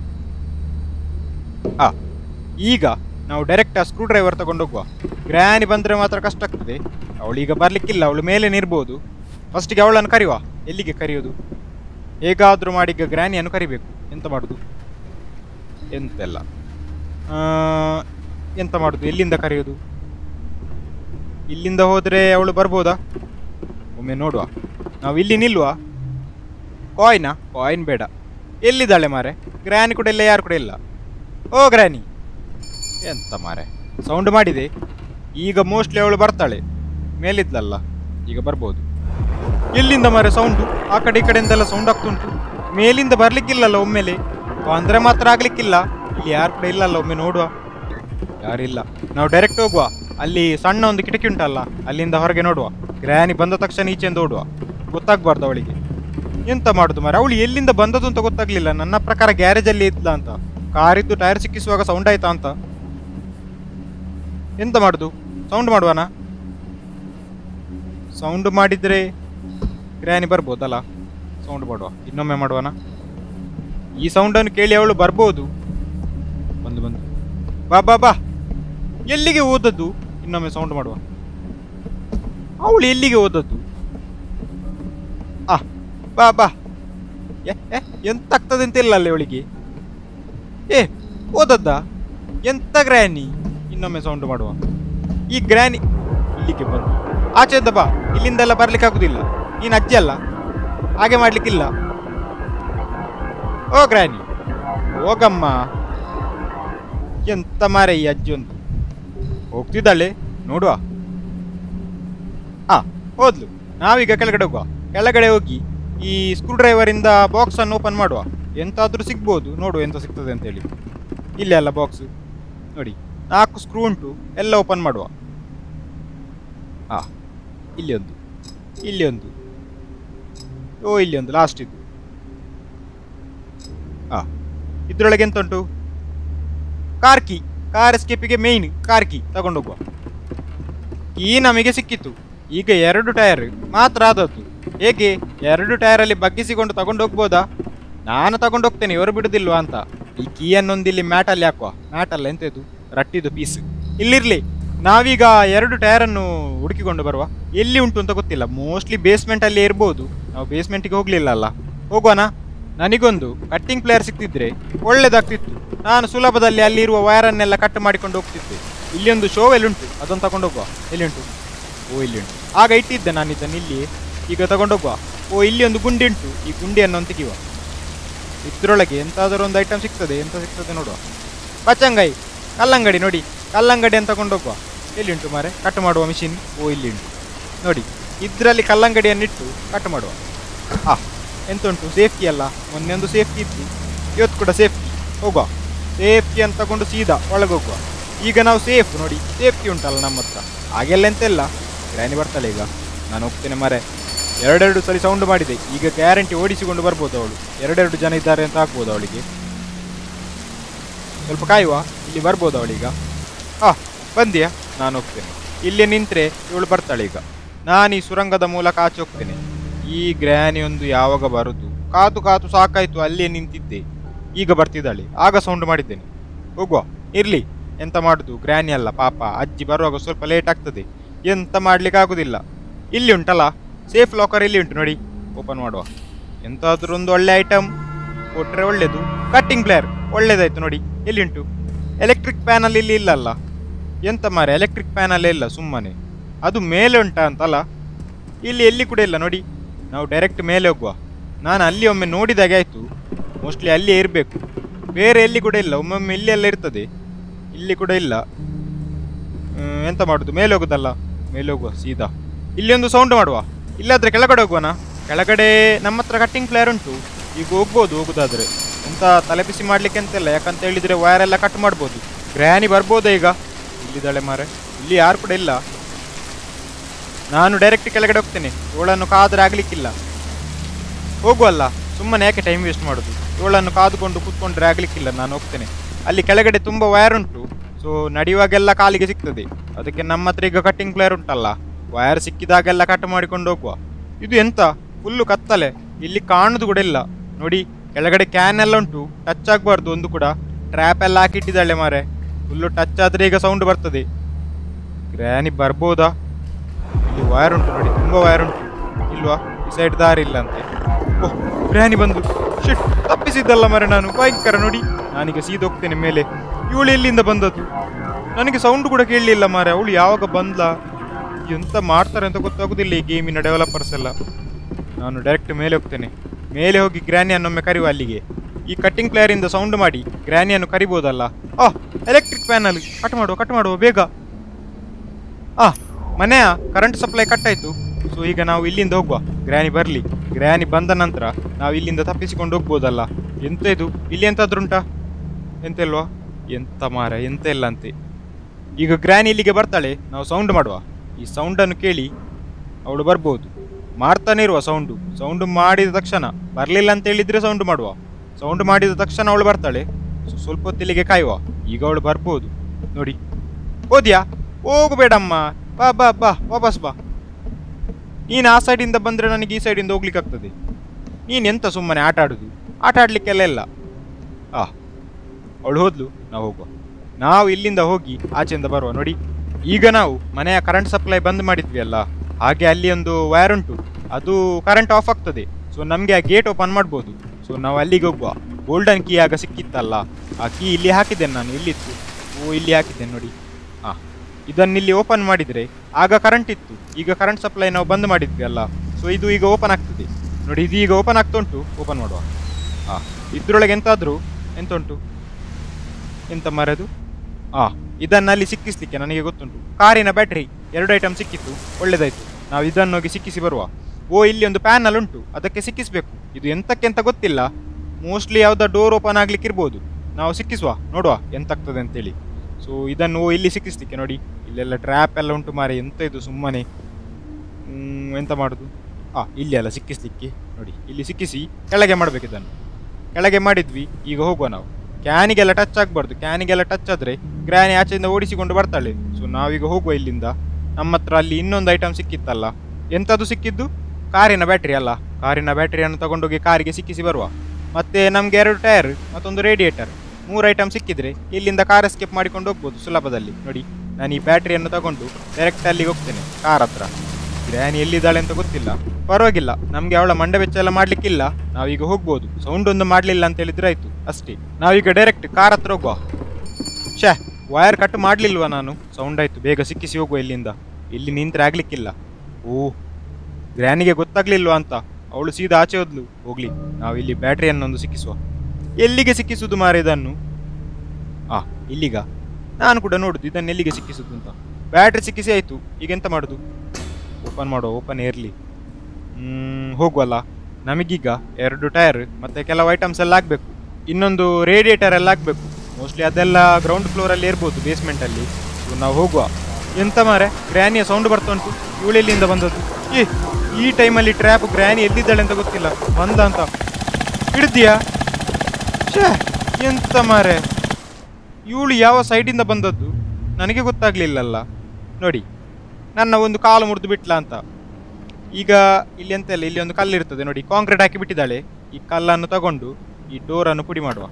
ಆ ಈಗ ನಾವು ಡೈರೆಕ್ಟ್ ಆ ಸ್ಕ್ರೂ ಡ್ರೈವರ್ ತಗೊಂಡು ಹೋಗುವ ಗ್ರ್ಯಾನಿ ಬಂದರೆ ಮಾತ್ರ ಕಷ್ಟ ಆಗ್ತದೆ ಅವಳೀಗ ಬರಲಿಕ್ಕಿಲ್ಲ ಅವಳು ಮೇಲೆ ಇರ್ಬೋದು ಫಸ್ಟಿಗೆ ಅವಳನ್ನು ಕರೆಯುವ ಎಲ್ಲಿಗೆ ಕರೆಯೋದು ಹೇಗಾದರೂ ಮಾಡಿ ಈಗ ಗ್ರ್ಯಾನಿಯನ್ನು ಕರಿಬೇಕು ಎಂತ ಮಾಡೋದು ಎಂತೆಲ್ಲ ಆ, ಎಂತ ಮಾಡೋದು ಎಲ್ಲಿಂದ ಕರೆಯೋದು ಇಲ್ಲಿಂದ ಹೋದರೆ ಅವಳು ಬರ್ಬೋದಾ ಒಮ್ಮೆ ನೋಡುವ ನಾವು ಇಲ್ಲಿ ನಿಲ್ವಾ ಕಾಯಿನಾ ಕಾಯಿನ್ ಬೇಡ ಎಲ್ಲಿದ್ದಾಳೆ ಮಾರೆ ಗ್ರ್ಯಾನಿ ಕೂಡ ಇಲ್ಲ ಯಾರು ಕೂಡ ಇಲ್ಲ ಓ ಗ್ರ್ಯಾನಿ ಎಂತ ಮಾರೆ ಸೌಂಡ್ ಮಾಡಿದೆ ಈಗ ಮೋಸ್ಟ್ಲಿ ಅವಳು ಬರ್ತಾಳೆ ಮೇಲಿದ್ಲಲ್ಲ ಈಗ ಬರ್ಬೋದು ಎಲ್ಲಿಂದ ಮಾರೆ ಸೌಂಡು ಆ ಕಡೆ ಈ ಕಡೆಯಿಂದೆಲ್ಲ ಸೌಂಡ್ ಆಗ್ತುಂಟು ಮೇಲಿಂದ ಬರ್ಲಿಕ್ಕಿಲ್ಲಲ್ಲ ಒಮ್ಮೆಲೆ ಅಂದ್ರೆ ಮಾತ್ರ ಆಗ್ಲಿಕ್ಕಿಲ್ಲ ಇಲ್ಲಿ ಯಾರು ಕೂಡ ಇಲ್ಲಲ್ಲ ಒಮ್ಮೆ ನೋಡುವ ಯಾರಿಲ್ಲ ನಾವು ಡೈರೆಕ್ಟ್ ಹೋಗುವ ಅಲ್ಲಿ ಸಣ್ಣ ಒಂದು ಕಿಟಕಿ ಉಂಟಲ್ಲ ಅಲ್ಲಿಂದ ಹೊರಗೆ ನೋಡುವ ಗ್ರ್ಯಾನಿ ಬಂದ ತಕ್ಷಣ ಈಚೆಯಿಂದ ಓಡುವ ಗೊತ್ತಾಗ್ಬಾರ್ದು ಅವಳಿಗೆ ಎಂತ ಮಾಡುದು ಮಾರೆ ಅವಳು ಎಲ್ಲಿಂದ ಬಂದದ್ದು ಅಂತ ಗೊತ್ತಾಗ್ಲಿಲ್ಲ ನನ್ನ ಪ್ರಕಾರ ಗ್ಯಾರೇಜಲ್ಲಿ ಇದ್ಲ ಅಂತ ಕಾರಿದ್ದು ಟೈರ್ ಸಿಕ್ಕಿಸುವಾಗ ಸೌಂಡ್ ಆಯ್ತಾ ಅಂತ ಎಂತ ಮಾಡುದು ಸೌಂಡ್ ಮಾಡುವನಾ ಸೌಂಡ್ ಮಾಡಿದ್ರೆ ಗ್ರ್ಯಾನಿ ಬರ್ಬೋದಲ್ಲ ಸೌಂಡ್ ಮಾಡುವ ಇನ್ನೊಮ್ಮೆ ಮಾಡುವನ ಈ ಸೌಂಡನ್ನು ಕೇಳಿ ಅವಳು ಬರ್ಬೋದು ಬಂದು ಬಂದು ಬಾ ಬಾ ಬಾ ಎಲ್ಲಿಗೆ ಓದದ್ದು ಇನ್ನೊಮ್ಮೆ ಸೌಂಡ್ ಮಾಡುವ ಅವಳು ಎಲ್ಲಿಗೆ ಓದದ್ದು ಆ ಬಾ ಬಾ ಎ ಎ, ಎಂತ ಆಗ್ತದೆ ಅಂತ ಇಲ್ಲ ಅಲ್ಲಿ ಅವಳಿಗೆ ಏ ಓದದ್ದ ಎಂತ ಗ್ರ್ಯಾನಿ ಇನ್ನೊಮ್ಮೆ ಸೌಂಡ್ ಮಾಡುವ ಈ ಗ್ರ್ಯಾನಿ ಇಲ್ಲಿಗೆ ಬರು ಆಚೆಯಿಂದ ಬಾ ಇಲ್ಲಿಂದೆಲ್ಲ ಬರ್ಲಿಕ್ಕೆ ಆಗುದಿಲ್ಲ ನೀನು ಅಜ್ಜಿ ಅಲ್ಲ ಹಾಗೆ ಮಾಡ್ಲಿಕ್ಕಿಲ್ಲ ಓ ಗ್ರ್ಯಾನಿ ಹೋಗಮ್ಮ ಎಂತ ಮಾರೆ ಈ ಅಜ್ಜಿ ಒಂದು ಹೋಗ್ತಿದ್ದಾಳೆ ನೋಡುವ ಆ ಹೋದ್ಲು ನಾವೀಗ ಕೆಳಗಡೆ ಹೋಗುವ ಕೆಳಗಡೆ ಹೋಗಿ ಈ ಸ್ಕ್ರೂ ಡ್ರೈವರಿಂದ ಬಾಕ್ಸ್ ಅನ್ನು ಓಪನ್ ಮಾಡುವ ಎಂತಾದ್ರೂ ಸಿಗ್ಬೋದು ನೋಡುವ ಎಂತ ಸಿಗ್ತದೆ ಅಂತೇಳಿ ಇಲ್ಲೇ ಅಲ್ಲ ಬಾಕ್ಸ್ ನೋಡಿ ನಾಲ್ಕು ಸ್ಕ್ರೂ ಉಂಟು ಎಲ್ಲ ಓಪನ್ ಮಾಡುವ ಆ ಇಲ್ಲಿ ಒಂದು ಇಲ್ಲಿ ಒಂದು ಓ ಇಲ್ಲಿ ಒಂದು ಲಾಸ್ಟ್ ಇದು ಆ ಇದ್ರೊಳಗೆ ಎಂತ ಉಂಟು ಕಾರ್ ಕೀ ಕಾರ್ ಎಸ್ಕೇಪಿಗೆ ಮೇಯ್ನ್ ಕಾರ್ ಕೀ ತಗೊಂಡೋಗುವ ಕೀ ನಮಗೆ ಸಿಕ್ಕಿತ್ತು ಈಗ ಎರಡು ಟೈರ್ ಮಾತ್ರ ಆದದ್ದು ಹೇಗೆ ಎರಡು ಟೈರಲ್ಲಿ ಬಗ್ಗಿಸಿಕೊಂಡು ತಗೊಂಡು ಹೋಗ್ಬೋದಾ ನಾನು ತಗೊಂಡು ಹೋಗ್ತೇನೆ ಇವರು ಬಿಡುದಿಲ್ವಾ ಅಂತ ಈ ಕೀಯನ್ನೊಂದು ಇಲ್ಲಿ ಮ್ಯಾಟಲ್ಲಿ ಹಾಕುವ ಮ್ಯಾಟ್ ಅಲ್ಲ ಎಂತ ಇದು ರಟ್ಟಿದು ಪೀಸ್ ಇಲ್ಲಿರ್ಲಿ ನಾವೀಗ ಎರಡು ಟೈರನ್ನು ಹುಡುಕಿಕೊಂಡು ಬರುವ ಎಲ್ಲಿ ಉಂಟು ಅಂತ ಗೊತ್ತಿಲ್ಲ ಮೋಸ್ಟ್ಲಿ ಬೇಸ್ಮೆಂಟಲ್ಲಿ ಇರ್ಬೋದು ನಾವು ಬೇಸ್ಮೆಂಟಿಗೆ ಹೋಗಲಿಲ್ಲ ಅಲ್ಲ ಹೋಗೋಣ ನನಗೊಂದು ಕಟ್ಟಿಂಗ್ ಪ್ಲೇಯರ್ ಸಿಕ್ತಿದ್ರೆ ಒಳ್ಳೇದಾಗ್ತಿತ್ತು ನಾನು ಸುಲಭದಲ್ಲಿ ಅಲ್ಲಿರುವ ವೈರನ್ನೆಲ್ಲ ಕಟ್ ಮಾಡಿಕೊಂಡು ಹೋಗ್ತಿದ್ದೆ ಇಲ್ಲಿ ಒಂದು ಶೋವೆಲ್ ಉಂಟು ಅದನ್ನು ತಗೊಂಡು ಹೋಗುವ ಎಲ್ಲಿ ಉಂಟು ಓ ಇಲ್ಲಿ ಉಂಟು ಆಗ ಇಟ್ಟಿದ್ದೆ ನಾನು ಇದನ್ನು ಇಲ್ಲಿ ಈಗ ತಗೊಂಡು ಹೋಗುವ ಓ ಇಲ್ಲಿ ಒಂದು ಗುಂಡಿ ಉಂಟು ಈ ಗುಂಡಿಯನ್ನು ಒಂದು ತೆಗಿಯುವ ಇದ್ರೊಳಗೆ ಎಂತಾದರೂ ಒಂದು ಐಟಮ್ ಸಿಗ್ತದೆ ಎಂತ ಸಿಗ್ತದೆ ನೋಡುವ ಬಚ್ಚಂಗೈ ಕಲ್ಲಂಗಡಿ ನೋಡಿ ಕಲ್ಲಂಗಡಿ ಅಂತ ಕೊಂಡೋಗುವ ಎಲ್ಲಿ ಉಂಟು ಮಾರೆ ಕಟ್ ಮಾಡುವ ಮಿಷಿನ್ ಓ ಇಲ್ಲಿ ಉಂಟು ನೋಡಿ ಇದರಲ್ಲಿ ಕಲ್ಲಂಗಡಿಯನ್ನಿಟ್ಟು ಕಟ್ ಮಾಡುವ ಆ ಎಂತ ಉಂಟು ಸೇಫ್ಟಿ ಅಲ್ಲ ಮೊನ್ನೆ ಒಂದು ಸೇಫ್ಟಿ ಇತ್ತು ಇವತ್ತು ಕೂಡ ಸೇಫ್ಟಿ ಹೋಗುವ ಸೇಫ್ಟಿ ಅಂತ ತಗೊಂಡು ಸೀದಾ ಒಳಗೆ ಹೋಗುವ ಈಗ ನಾವು ಸೇಫ್ ನೋಡಿ ಸೇಫ್ಟಿ ಉಂಟಲ್ಲ ನಮ್ಮ ಹತ್ರ ಹಾಗೆಲ್ಲ ಎಂತೆಲ್ಲ ಗ್ರಾನಿ ಬರ್ತಾಳೆ ಈಗ ನಾನು ಹೋಗ್ತೇನೆ ಮರೆ ಎರಡೆರಡು ಸರಿ ಸೌಂಡ್ ಮಾಡಿದೆ ಈಗ ಗ್ಯಾರಂಟಿ ಓಡಿಸಿಕೊಂಡು ಬರ್ಬೋದು ಅವಳು ಎರಡೆರಡು ಜನ ಇದ್ದಾರೆ ಅಂತ ಆಗ್ಬೋದು ಅವಳಿಗೆ ಸ್ವಲ್ಪ ಕಾಯುವ ಇಲ್ಲಿ ಬರ್ಬೋದು ಅವಳೀಗ ಹಾ ಬಂದಿಯಾ ನಾನು ಹೋಗ್ತೇನೆ ಇಲ್ಲಿ ನಿಂತ್ರೆ ಇವಳು ಬರ್ತಾಳೆ ಈಗ ನಾನು ಈ ಸುರಂಗದ ಮೂಲಕ ಆಚೆ ಹೋಗ್ತೇನೆ ಈ ಗ್ರ್ಯಾನಿ ಒಂದು ಯಾವಾಗ ಬರುದು ಕಾತು ಕಾತು ಸಾಕಾಯ್ತು ಅಲ್ಲೇ ನಿಂತಿದ್ದೆ ಈಗ ಬರ್ತಿದ್ದಾಳೆ ಆಗ ಸೌಂಡ್ ಮಾಡಿದ್ದೇನೆ ಹೋಗುವ ಇರ್ಲಿ ಎಂತ ಮಾಡುದು ಗ್ರ್ಯಾನಿ ಅಲ್ಲ ಪಾಪ ಅಜ್ಜಿ ಬರುವಾಗ ಸ್ವಲ್ಪ ಲೇಟ್ ಆಗ್ತದೆ ಎಂತ ಮಾಡ್ಲಿಕ್ಕೆ ಆಗುದಿಲ್ಲ ಇಲ್ಲಿ ಉಂಟಲ್ಲ ಸೇಫ್ ಲಾಕರ್ ಇಲ್ಲಿ ಉಂಟು ನೋಡಿ ಓಪನ್ ಮಾಡುವ ಎಂತಾದ್ರೂ ಒಂದು ಒಳ್ಳೆ ಐಟಮ್ ಕೊಟ್ರೆ ಒಳ್ಳೇದು ಕಟ್ಟಿಂಗ್ ಪ್ಲೇಯರ್ ಒಳ್ಳೇದಾಯ್ತು ನೋಡಿ ಎಲ್ಲಿ ಉಂಟು ಎಲೆಕ್ಟ್ರಿಕ್ ಪ್ಯಾನಲ್ ಇಲ್ಲಿ ಇಲ್ಲಲ್ಲ ಎಂತ ಮಾರೆ ಎಲೆಕ್ಟ್ರಿಕ್ ಪ್ಯಾನಲ್ ಇಲ್ಲ ಸುಮ್ಮನೆ ಅದು ಮೇಲೆ ಉಂಟಾ ಅಂತಲ್ಲ ಇಲ್ಲಿ ಎಲ್ಲಿ ಕೂಡ ಇಲ್ಲ ನೋಡಿ ನಾವು ಡೈರೆಕ್ಟ್ ಮೇಲೆ ಹೋಗುವ ನಾನು ಅಲ್ಲಿ ಒಮ್ಮೆ ನೋಡಿದಾಗೆ ಆಯಿತು ಮೋಸ್ಟ್ಲಿ ಅಲ್ಲಿಯೇ ಇರಬೇಕು ಬೇರೆ ಎಲ್ಲಿ ಕೂಡ ಇಲ್ಲ ಒಮ್ಮೊಮ್ಮೆ ಇಲ್ಲಿ ಎಲ್ಲ ಇರ್ತದೆ ಇಲ್ಲಿ ಕೂಡ ಇಲ್ಲ ಹ್ಮ್, ಎಂತ ಮಾಡುದು ಮೇಲೆ ಹೋಗುದಲ್ಲ ಮೇಲೆ ಹೋಗುವ ಸೀದಾ ಇಲ್ಲಿ ಒಂದು ಸೌಂಡ್ ಮಾಡುವ ಇಲ್ಲಾದ್ರೆ ಕೆಳಗಡೆ ಹೋಗುವನ ಕೆಳಗಡೆ ನಮ್ಮ ಹತ್ರ ಕಟ್ಟಿಂಗ್ ಪ್ಲೇಯರ್ ಉಂಟು ಈಗ ಹೋಗ್ಬೋದು ಹೋಗುದಾದ್ರೆ ಎಂತ ತಲೆಬಿಸಿ ಮಾಡ್ಲಿಕ್ಕೆ ಅಂತಿಲ್ಲ ಯಾಕಂತ ಹೇಳಿದ್ರೆ ವೈರ್ ಎಲ್ಲ ಕಟ್ ಮಾಡ್ಬೋದು ಗ್ರ್ಯಾನಿ ಬರ್ಬೋದಾ ಈಗ ಇಲ್ಲಿದ್ದಾಳೆ ಮಾರೆ ಇಲ್ಲಿ ಯಾರು ಕೂಡ ಇಲ್ಲ ನಾನು ಡೈರೆಕ್ಟ್ ಕೆಳಗಡೆ ಹೋಗ್ತೇನೆ ಇವಳನ್ನು ಕಾದ್ರೆ ಆಗ್ಲಿಕ್ಕಿಲ್ಲ ಹೋಗುವಲ್ಲ ಸುಮ್ಮನೆ ಯಾಕೆ ಟೈಮ್ ವೇಸ್ಟ್ ಮಾಡೋದು ಇವಳನ್ನು ಕಾದುಕೊಂಡು ಕೂತ್ಕೊಂಡ್ರೆ ಆಗ್ಲಿಕ್ಕಿಲ್ಲ ನಾನು ಹೋಗ್ತೇನೆ ಅಲ್ಲಿ ಕೆಳಗಡೆ ತುಂಬ ವೈರ್ ಉಂಟು ಸೊ ನಡೆಯುವಾಗೆಲ್ಲ ಕಾಲಿಗೆ ಸಿಗ್ತದೆ ಅದಕ್ಕೆ ನಮ್ಮ ಹತ್ರ ಈಗ ಕಟ್ಟಿಂಗ್ ಪ್ಲೇಯರ್ ಉಂಟಲ್ಲ ವೈರ್ ಸಿಕ್ಕಿದಾಗೆಲ್ಲ ಕಟ್ ಮಾಡಿಕೊಂಡು ಹೋಗುವ ಇದು ಎಂತ ಫುಲ್ಲು ಕತ್ತಲೆ ಇಲ್ಲಿ ಕಾಣುದು ಕೂಡ ಇಲ್ಲ ನೋಡಿ ಕೆಳಗಡೆ ಕ್ಯಾನ್ ಎಲ್ಲ ಉಂಟು ಟಚ್ ಆಗಬಾರ್ದು ಒಂದು ಕೂಡ ಟ್ರ್ಯಾಪ್ ಎಲ್ಲ ಹಾಕಿಟ್ಟಿದ್ದಾಳೆ ಮಾರೆ ಫುಲ್ಲು ಟಚ್ ಆದ್ರೆ ಈಗ ಸೌಂಡ್ ಬರ್ತದೆ ಗ್ರ್ಯಾನಿ ಬರ್ಬೋದಾ ಇಲ್ಲಿ ವೈರ್ ಉಂಟು ನೋಡಿ ತುಂಬ ವೈರ್ ಉಂಟು ಇಲ್ವಾ ಈ ಸೈಡ್ ದಾರಿ ಇಲ್ಲ ಅಂತೆ ಓಹ್ ಗ್ರ್ಯಾನಿ ಬಂದು ಶಿಟ್ ತಪ್ಪಿಸಿದ್ದಲ್ಲ ಮರೆ ನಾನು ಭಯಂಕರ ನೋಡಿ ನಾನೀಗ ಸೀದಾ ಹೋಗ್ತೇನೆ ಮೇಲೆ ಇವಳು ಎಲ್ಲಿಂದ ಬಂದದ್ದು ನನಗೆ ಸೌಂಡ್ ಕೂಡ ಕೇಳಲಿಲ್ಲ ಮಾರೆ ಅವಳು ಯಾವಾಗ ಬಂದ್ಲಾ ಎಂತ ಮಾಡ್ತಾರೆ ಅಂತ ಗೊತ್ತಾಗುದಿಲ್ಲ ಈ ಗೇಮಿನ ಡೆವಲಪರ್ಸ್ ಎಲ್ಲ ನಾನು ಡೈರೆಕ್ಟ್ ಮೇಲೆ ಹೋಗ್ತೇನೆ ಮೇಲೆ ಹೋಗಿ ಗ್ರ್ಯಾನಿಯನ್ನೊಮ್ಮೆ ಕರೆಯುವ ಅಲ್ಲಿಗೆ ಈ ಕಟ್ಟಿಂಗ್ ಪ್ಲೇಯರಿಂದ ಸೌಂಡ್ ಮಾಡಿ ಗ್ರ್ಯಾನಿಯನ್ನು ಕರಿಬೋದಲ್ಲ ಆ ಎಲೆಕ್ಟ್ರಿಕ್ ಪ್ಯಾನಲ್ ಕಟ್ ಮಾಡುವ ಕಟ್ ಮಾಡುವ ಬೇಗ ಆ ಮನೆಯ ಕರೆಂಟ್ ಸಪ್ಲೈ ಕಟ್ ಆಯ್ತು ಸೊ ಈಗ ನಾವು ಇಲ್ಲಿಂದ ಹೋಗುವ ಗ್ರ್ಯಾನಿ ಬರಲಿ ಗ್ರ್ಯಾನಿ ಬಂದ ನಂತರ ನಾವು ಇಲ್ಲಿಂದ ತಪ್ಪಿಸಿಕೊಂಡು ಹೋಗ್ಬೋದಲ್ಲ ಎಂತ ಇದು ಇಲ್ಲಿ ಎಂತಾದ್ರೂ ಉಂಟಾ ಎಂತ ಇಲ್ವಾ ಎಂತ ಮಾರ ಎಂತ ಇಲ್ಲ ಅಂತೆ ಈಗ ಗ್ರ್ಯಾನಿ ಇಲ್ಲಿಗೆ ಬರ್ತಾಳೆ ನಾವು ಸೌಂಡ್ ಮಾಡುವ ಈ ಸೌಂಡನ್ನು ಕೇಳಿ ಅವಳು ಬರ್ಬೋದು ಮಾಡ್ತಾನೆ ಇರುವ ಸೌಂಡು ಸೌಂಡು ಮಾಡಿದ ತಕ್ಷಣ ಬರಲಿಲ್ಲ ಅಂತ ಹೇಳಿದ್ರೆ ಸೌಂಡ್ ಮಾಡುವ ಸೌಂಡ್ ಮಾಡಿದ ತಕ್ಷಣ ಅವಳು ಬರ್ತಾಳೆ ಸೊ ಸ್ವಲ್ಪ ಹೊತ್ತಿಲ್ಲಿಗೆ ಕಾಯುವ ಈಗ ಅವಳು ಬರ್ಬೋದು ನೋಡಿ ಹೋದ್ಯಾ ಹೋಗಬೇಡಮ್ಮ ಬಾ ಬಾ ಬಾ ವಾಪಸ್ ಬಾ ನೀನು ಆ ಸೈಡಿಂದ ಬಂದರೆ ನನಗೆ ಈ ಸೈಡಿಂದ ಹೋಗ್ಲಿಕ್ಕೆ ಆಗ್ತದೆ ನೀನು ಎಂತ ಸುಮ್ಮನೆ ಆಟ ಆಡೋದು ಆಟ ಆಡಲಿಕ್ಕೆಲ್ಲ ಇಲ್ಲ ಆ ಅವಳು ಹೋದ್ಲು ನಾವು ಹೋಗುವ ನಾವು ಇಲ್ಲಿಂದ ಹೋಗಿ ಆಚೆಯಿಂದ ಬರುವ ನೋಡಿ ಈಗ ನಾವು ಮನೆಯ ಕರೆಂಟ್ ಸಪ್ಲೈ ಬಂದ್ ಮಾಡಿದ್ವಿ ಅಲ್ಲ ಹಾಗೆ ಅಲ್ಲಿ ಒಂದು ವೈರ್ ಉಂಟು ಅದು ಕರೆಂಟ್ ಆಫ್ ಆಗ್ತದೆ ಸೊ ನಮಗೆ ಆ ಗೇಟ್ ಓಪನ್ ಮಾಡ್ಬೋದು ಸೊ ನಾವು ಅಲ್ಲಿಗೆ ಹೋಗುವ ಗೋಲ್ಡನ್ ಕೀ ಆಗ ಸಿಕ್ಕಿತ್ತಲ್ಲ ಆ ಕೀ ಇಲ್ಲಿ ಹಾಕಿದ್ದೇನೆ ನಾನು ಇಲ್ಲಿತ್ತು ಓ ಇಲ್ಲಿ ಹಾಕಿದ್ದೇನೆ ನೋಡಿ ಹಾಂ ಇದನ್ನು ಇಲ್ಲಿ ಓಪನ್ ಮಾಡಿದರೆ ಆಗ ಕರೆಂಟ್ ಇತ್ತು ಈಗ ಕರೆಂಟ್ ಸಪ್ಲೈ ನಾವು ಬಂದ್ ಮಾಡಿದ್ವಿ ಅಲ್ಲ ಸೊ ಇದು ಈಗ ಓಪನ್ ಆಗ್ತದೆ ನೋಡಿ ಇದು ಈಗ ಓಪನ್ ಆಗ್ತಾ ಉಂಟು ಓಪನ್ ಮಾಡುವ ಹಾಂ ಇದ್ರೊಳಗೆ ಎಂತಾದರೂ ಎಂತ ಉಂಟು ಎಂತ ಮರದು ಆ ಇದನ್ನ ಅಲ್ಲಿ ಸಿಕ್ಕಿಸ್ಲಿಕ್ಕೆ ನನಗೆ ಗೊತ್ತುಂಟು ಕಾರಿನ ಬ್ಯಾಟ್ರಿ ಎರಡು ಐಟಮ್ ಸಿಕ್ಕಿತ್ತು ಒಳ್ಳೇದಾಯ್ತು ನಾವು ಇದನ್ನು ಹೋಗಿ ಸಿಕ್ಕಿಸಿ ಬರುವ ಓ ಇಲ್ಲಿ ಒಂದು ಪ್ಯಾನಲ್ ಉಂಟು ಅದಕ್ಕೆ ಸಿಕ್ಕಿಸ್ಬೇಕು ಇದು ಎಂತಕ್ಕೆ ಅಂತ ಗೊತ್ತಿಲ್ಲ ಮೋಸ್ಟ್ಲಿ ಯಾವ್ದೋ ಡೋರ್ ಓಪನ್ ಆಗ್ಲಿಕ್ಕೆ ಇರ್ಬೋದು ನಾವು ಸಿಕ್ಕಿಸುವ ನೋಡುವ ಎಂತಾಗ್ತದೆ ಅಂತೇಳಿ ಸೊ ಇದನ್ನು ಓ ಇಲ್ಲಿ ಸಿಕ್ಕಿಸ್ಲಿಕ್ಕೆ ನೋಡಿ ಇಲ್ಲೆಲ್ಲ ಟ್ರ್ಯಾಪ್ ಎಲ್ಲ ಉಂಟು ಮಾರೆ ಎಂತ ಇದು ಸುಮ್ಮನೆ ಹ್ಮ್, ಎಂತ ಮಾಡೋದು ಆ ಇಲ್ಲಿ ಅಲ್ಲ ಸಿಕ್ಕಿಸ್ಲಿಕ್ಕೆ ನೋಡಿ ಇಲ್ಲಿ ಸಿಕ್ಕಿಸಿ ಕೆಳಗೆ ಮಾಡ್ಬೇಕು ಇದನ್ನು ಕೆಳಗೆ ಮಾಡಿದ್ವಿ ಈಗ ಹೋಗುವ ನಾವು ಕ್ಯಾನಿಗೆಲ್ಲ ಟಚ್ ಆಗಬಾರ್ದು ಕ್ಯಾನಿಗೆಲ್ಲ ಟಚ್ ಆದರೆ ಗ್ರ್ಯಾನಿ ಆಚೆಯಿಂದ ಓಡಿಸಿಕೊಂಡು ಬರ್ತಾಳೆ ಸೊ ನಾವೀಗ ಹೋಗುವ ಇಲ್ಲಿಂದ ನಮ್ಮ ಹತ್ರ ಅಲ್ಲಿ ಇನ್ನೊಂದು ಐಟಮ್ ಸಿಕ್ಕಿತ್ತಲ್ಲ ಎಂಥದ್ದು ಸಿಕ್ಕಿದ್ದು ಕಾರಿನ ಬ್ಯಾಟ್ರಿ ಅಲ್ಲ ಕಾರಿನ ಬ್ಯಾಟ್ರಿಯನ್ನು ತಗೊಂಡೋಗಿ ಕಾರಿಗೆ ಸಿಕ್ಕಿಸಿ ಬರುವ ಮತ್ತೆ ನಮಗೆ ಎರಡು ಟೈರ್ ಮತ್ತೊಂದು ರೇಡಿಯೇಟರ್ ಮೂರು ಐಟಮ್ ಸಿಕ್ಕಿದ್ರೆ ಇಲ್ಲಿಂದ ಕಾರ್ ಎಸ್ಕೇಪ್ ಮಾಡಿಕೊಂಡು ಹೋಗ್ಬೋದು ಸುಲಭದಲ್ಲಿ ನೋಡಿ ನಾನು ಈ ಬ್ಯಾಟ್ರಿಯನ್ನು ತಗೊಂಡು ಡೈರೆಕ್ಟ್ ಅಲ್ಲಿಗೆ ಹೋಗ್ತೇನೆ ಕಾರ್ ಹತ್ರ ಗ್ರ್ಯಾನಿ ಎಲ್ಲಿದ್ದಾಳೆ ಅಂತ ಗೊತ್ತಿಲ್ಲ ಪರವಾಗಿಲ್ಲ ನಮಗೆ ಅವಳ ಮಂಡ ವೆಚ್ಚ ಎಲ್ಲ ಮಾಡ್ಲಿಕ್ಕಿಲ್ಲ ನಾವೀಗ ಹೋಗ್ಬೋದು ಸೌಂಡ್ ಒಂದು ಮಾಡಲಿಲ್ಲ ಅಂತ ಹೇಳಿದ್ರೆ ಆಯ್ತು ಅಷ್ಟೇ ನಾವೀಗ ಡೈರೆಕ್ಟ್ ಕಾರ್ ಹತ್ರ ಹೋಗುವ ಶ್ಯಾ ವಯರ್ ಕಟ್ ಮಾಡಲಿಲ್ವಾ ನಾನು ಸೌಂಡ್ ಆಯ್ತು ಬೇಗ ಸಿಕ್ಕಿಸಿ ಹೋಗುವ ಇಲ್ಲಿಂದ ಇಲ್ಲಿ ನಿಂತ್ರೆ ಆಗ್ಲಿಕ್ಕಿಲ್ಲ ಓ ಗ್ರ್ಯಾನಿಗೆ ಗೊತ್ತಾಗ್ಲಿಲ್ವಾ ಅಂತ ಅವಳು ಸೀದಾ ಆಚೆ ಹೋದ್ಲು ಹೋಗ್ಲಿ ನಾವಿಲ್ಲಿ ಬ್ಯಾಟ್ರಿಯನ್ನೊಂದು ಸಿಕ್ಕಿಸುವ ಎಲ್ಲಿಗೆ ಸಿಕ್ಕಿಸುದು ಮಾರೆ ಇದನ್ನು ಆ ಇಲ್ಲಿಗ ನಾನು ಕೂಡ ನೋಡುದು ಇದನ್ನು ಎಲ್ಲಿಗೆ ಸಿಕ್ಕಿಸುದು ಅಂತ ಬ್ಯಾಟ್ರಿ ಸಿಕ್ಕಿಸಿ ಆಯ್ತು ಈಗ ಎಂತ ಮಾಡುದು ಓಪನ್ ಮಾಡೋ ಓಪನ್ ಇರಲಿ ಹೋಗುವಲ್ಲ ನಮಗೀಗ ಎರಡು ಟೈರ್ ಮತ್ತೆ ಕೆಲವು ಐಟಮ್ಸ್ ಎಲ್ಲ ಆಗಬೇಕು ಇನ್ನೊಂದು ರೇಡಿಯೇಟರ್ ಎಲ್ಲ ಆಗಬೇಕು ಮೋಸ್ಟ್ಲಿ ಅದೆಲ್ಲ ಗ್ರೌಂಡ್ ಫ್ಲೋರಲ್ಲಿ ಇರ್ಬೋದು ಬೇಸ್ಮೆಂಟಲ್ಲಿ ನಾವು ಹೋಗುವ ಎಂತ ಮಾರೆ ಗ್ರ್ಯಾನಿಯ ಸೌಂಡ್ ಬರ್ತಾ ಉಂಟು ಇವಳೆಲ್ಲಿಂದ ಬಂದದ್ದು ಏ ಈ ಟೈಮಲ್ಲಿ ಟ್ರ್ಯಾಪ್ ಗ್ರ್ಯಾನಿ ಎಲ್ಲಿದ್ದಾಳೆ ಅಂತ ಗೊತ್ತಿಲ್ಲ ಬಂದ ಅಂತ ಹಿಡ್ದಿಯಾ ಛೇ ಎಂತ ಮಾರೆ ಇವಳು ಯಾವ ಸೈಡಿಂದ ಬಂದದ್ದು ನನಗೆ ಗೊತ್ತಾಗ್ಲಿಲ್ಲಲ್ಲ ನೋಡಿ ನನ್ನ ಒಂದು ಕಾಲು ಮುರಿದು ಬಿಟ್ಲ ಅಂತ ಈಗ ಇಲ್ಲಿ ಎಂತ ಇಲ್ಲ ಇಲ್ಲಿ ಒಂದು ಕಲ್ಲು ಇರ್ತದೆ ನೋಡಿ ಕಾಂಕ್ರೀಟ್ ಹಾಕಿ ಬಿಟ್ಟಿದ್ದಾಳೆ ಈ ಕಲ್ಲನ್ನು ತಗೊಂಡು ಈ ಡೋರನ್ನು ಪುಡಿ ಮಾಡುವ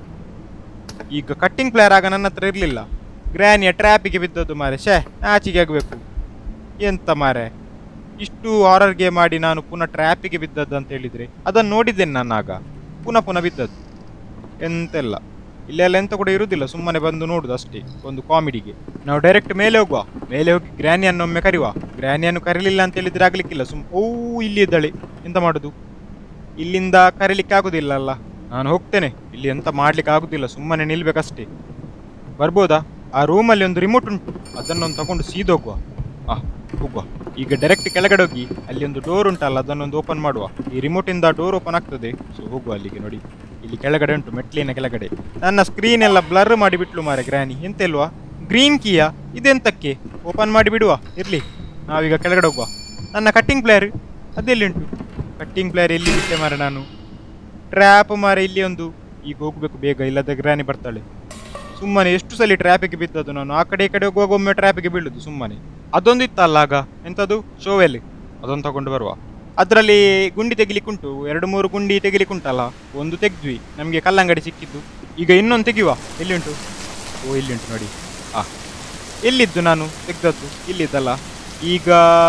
ಈಗ ಕಟ್ಟಿಂಗ್ ಪ್ಲೇಯರ್ ಆಗ ನನ್ನ ಹತ್ರ ಇರಲಿಲ್ಲ ಗ್ರ್ಯಾನಿಯ ಟ್ರ್ಯಾಪಿಗೆ ಬಿದ್ದದ್ದು ಮಾರೆ ಶೇ ಆಚೆಗೆ ಆಗಬೇಕು ಎಂತ ಮಾರೆ ಇಷ್ಟು ಹಾರರ್ ಗೇಮ್ ಮಾಡಿ ನಾನು ಪುನಃ ಟ್ರ್ಯಾಪಿಗೆ ಬಿದ್ದದ್ದು ಅಂತ ಹೇಳಿದ್ರೆ ಅದನ್ನು ನೋಡಿದ್ದೇನೆ ನಾನು ಆಗ ಪುನಃ ಪುನಃ ಬಿದ್ದದ್ದು ಎಂತೆಲ್ಲ ಇಲ್ಲೆಲ್ಲ ಎಂತ ಕೂಡ ಇರುವುದಿಲ್ಲ ಸುಮ್ಮನೆ ಬಂದು ನೋಡುದು ಅಷ್ಟೇ ಒಂದು ಕಾಮಿಡಿಗೆ ನಾವು ಡೈರೆಕ್ಟ್ ಮೇಲೆ ಹೋಗುವ ಮೇಲೆ ಹೋಗಿ ಗ್ರ್ಯಾನಿಯನ್ನು ಒಮ್ಮೆ ಕರಿವ ಗ್ರ್ಯಾನಿಯನ್ನು ಕರೀಲಿಲ್ಲ ಅಂತ ಹೇಳಿದ್ರೆ ಆಗ್ಲಿಕ್ಕಿಲ್ಲ ಸುಮ್ ಓ ಇಲ್ಲಿ ಇದ್ದಾಳೆ ಎಂತ ಮಾಡುದು ಇಲ್ಲಿಂದ ಕರೀಲಿಕ್ಕೆ ಆಗುದಿಲ್ಲ ಅಲ್ಲ ನಾನು ಹೋಗ್ತೇನೆ ಇಲ್ಲಿ ಎಂತ ಮಾಡ್ಲಿಕ್ಕೆ ಆಗುದಿಲ್ಲ ಸುಮ್ಮನೆ ನಿಲ್ಬೇಕಷ್ಟೇ ಬರ್ಬೋದಾ ಆ ರೂಮಲ್ಲಿ ಒಂದು ರಿಮೋಟ್ ಉಂಟು ಅದನ್ನೊಂದು ತಗೊಂಡು ಸೀದೋಗುವ ಆ ಹೋಗುವ ಈಗ ಡೈರೆಕ್ಟ್ ಕೆಳಗಡೆ ಹೋಗಿ ಅಲ್ಲಿ ಒಂದು ಡೋರ್ ಉಂಟಲ್ಲ ಅದನ್ನೊಂದು ಓಪನ್ ಮಾಡುವ ಈ ರಿಮೋಟಿಂದ ಡೋರ್ ಓಪನ್ ಆಗ್ತದೆ ಸೊ ಹೋಗುವ ಅಲ್ಲಿಗೆ ನೋಡಿ ಇಲ್ಲಿ ಕೆಳಗಡೆ ಉಂಟು ಮೆಟ್ಲಿನ ಕೆಳಗಡೆ ನನ್ನ ಸ್ಕ್ರೀನ್ ಎಲ್ಲ ಬ್ಲರ್ ಮಾಡಿ ಬಿಟ್ಲು ಮಾರೆ ಗ್ರ್ಯಾನಿ ಎಂತ ಇಲ್ವಾ ಗ್ರೀನ್ ಕೀಯಾ ಇದೆಂತಕ್ಕೆ ಓಪನ್ ಮಾಡಿ ಬಿಡುವ ಇರ್ಲಿ ನಾವೀಗ ಕೆಳಗಡೆ ಹೋಗುವ ನನ್ನ ಕಟ್ಟಿಂಗ್ ಪ್ಲೇಯರ್ ಅದೆಲ್ಲಿ ಉಂಟು ಕಟ್ಟಿಂಗ್ ಪ್ಲೇಯರ್ ಎಲ್ಲಿ ಬಿಟ್ಟೆ ಮಾರೆ ನಾನು ಟ್ರ್ಯಾಪ್ ಮಾರೆ ಇಲ್ಲಿ ಒಂದು ಈಗ ಹೋಗ್ಬೇಕು ಬೇಗ ಇಲ್ಲದ ಗ್ರಾನಿ ಬರ್ತಾಳೆ ಸುಮ್ಮನೆ ಎಷ್ಟು ಸಲ ಟ್ರಾಫಿಕ್ ಬಿದ್ದದ್ದು ನಾನು ಆ ಕಡೆ ಈ ಕಡೆ ಹೋಗುವಾಗ ಒಮ್ಮೆ ಟ್ರಾಫಿಕ್ ಬೀಳುದು ಸುಮ್ಮನೆ ಅದೊಂದು ಇತ್ತಲ್ಲ ಆಗ ಎಂಥದ್ದು ಶೋವೆಲ್ ಅದೊಂದು ತಗೊಂಡು ಬರುವ ಅದರಲ್ಲಿ ಗುಂಡಿ ತೆಗಿಲಿಕ್ಕುಂಟು ಎರಡು ಮೂರು ಗುಂಡಿ ತೆಗಿಲಿಕ್ಕುಂಟಲ್ಲ ಒಂದು ತೆಗ್ದ್ವಿ ನಮಗೆ ಕಲ್ಲಂಗಡಿ ಸಿಕ್ಕಿದ್ದು ಈಗ ಇನ್ನೊಂದು ತೆಗಿಯುವ ಎಲ್ಲಿ ಉಂಟು ಓ ಇಲ್ಲಿ ಉಂಟು ನೋಡಿ ಆ ಎಲ್ಲಿದ್ದು ನಾನು ತೆಗ್ದದ್ದು ಇಲ್ಲಿದ್ದಲ್ಲ ಈಗ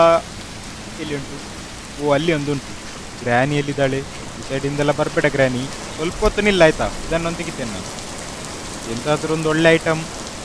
ಎಲ್ಲಿ ಉಂಟು ಓ ಅಲ್ಲಿ ಒಂದು ಉಂಟು ಗ್ರ್ಯಾನಿ ಎಲ್ಲಿದ್ದಾಳೆ ಈ ಸೈಡಿಂದೆಲ್ಲ ಬರಬೇಡ ಗ್ರ್ಯಾನಿ ಸ್ವಲ್ಪ ಹೊತ್ತು ನಿಲ್ಲ ಆಯ್ತಾ ಇದನ್ನೊಂದು ತೆಗಿತೇನೆ ನಾನು ಎಂತಾದ್ರೂ ಒಂದು ಒಳ್ಳೆ ಐಟಮ್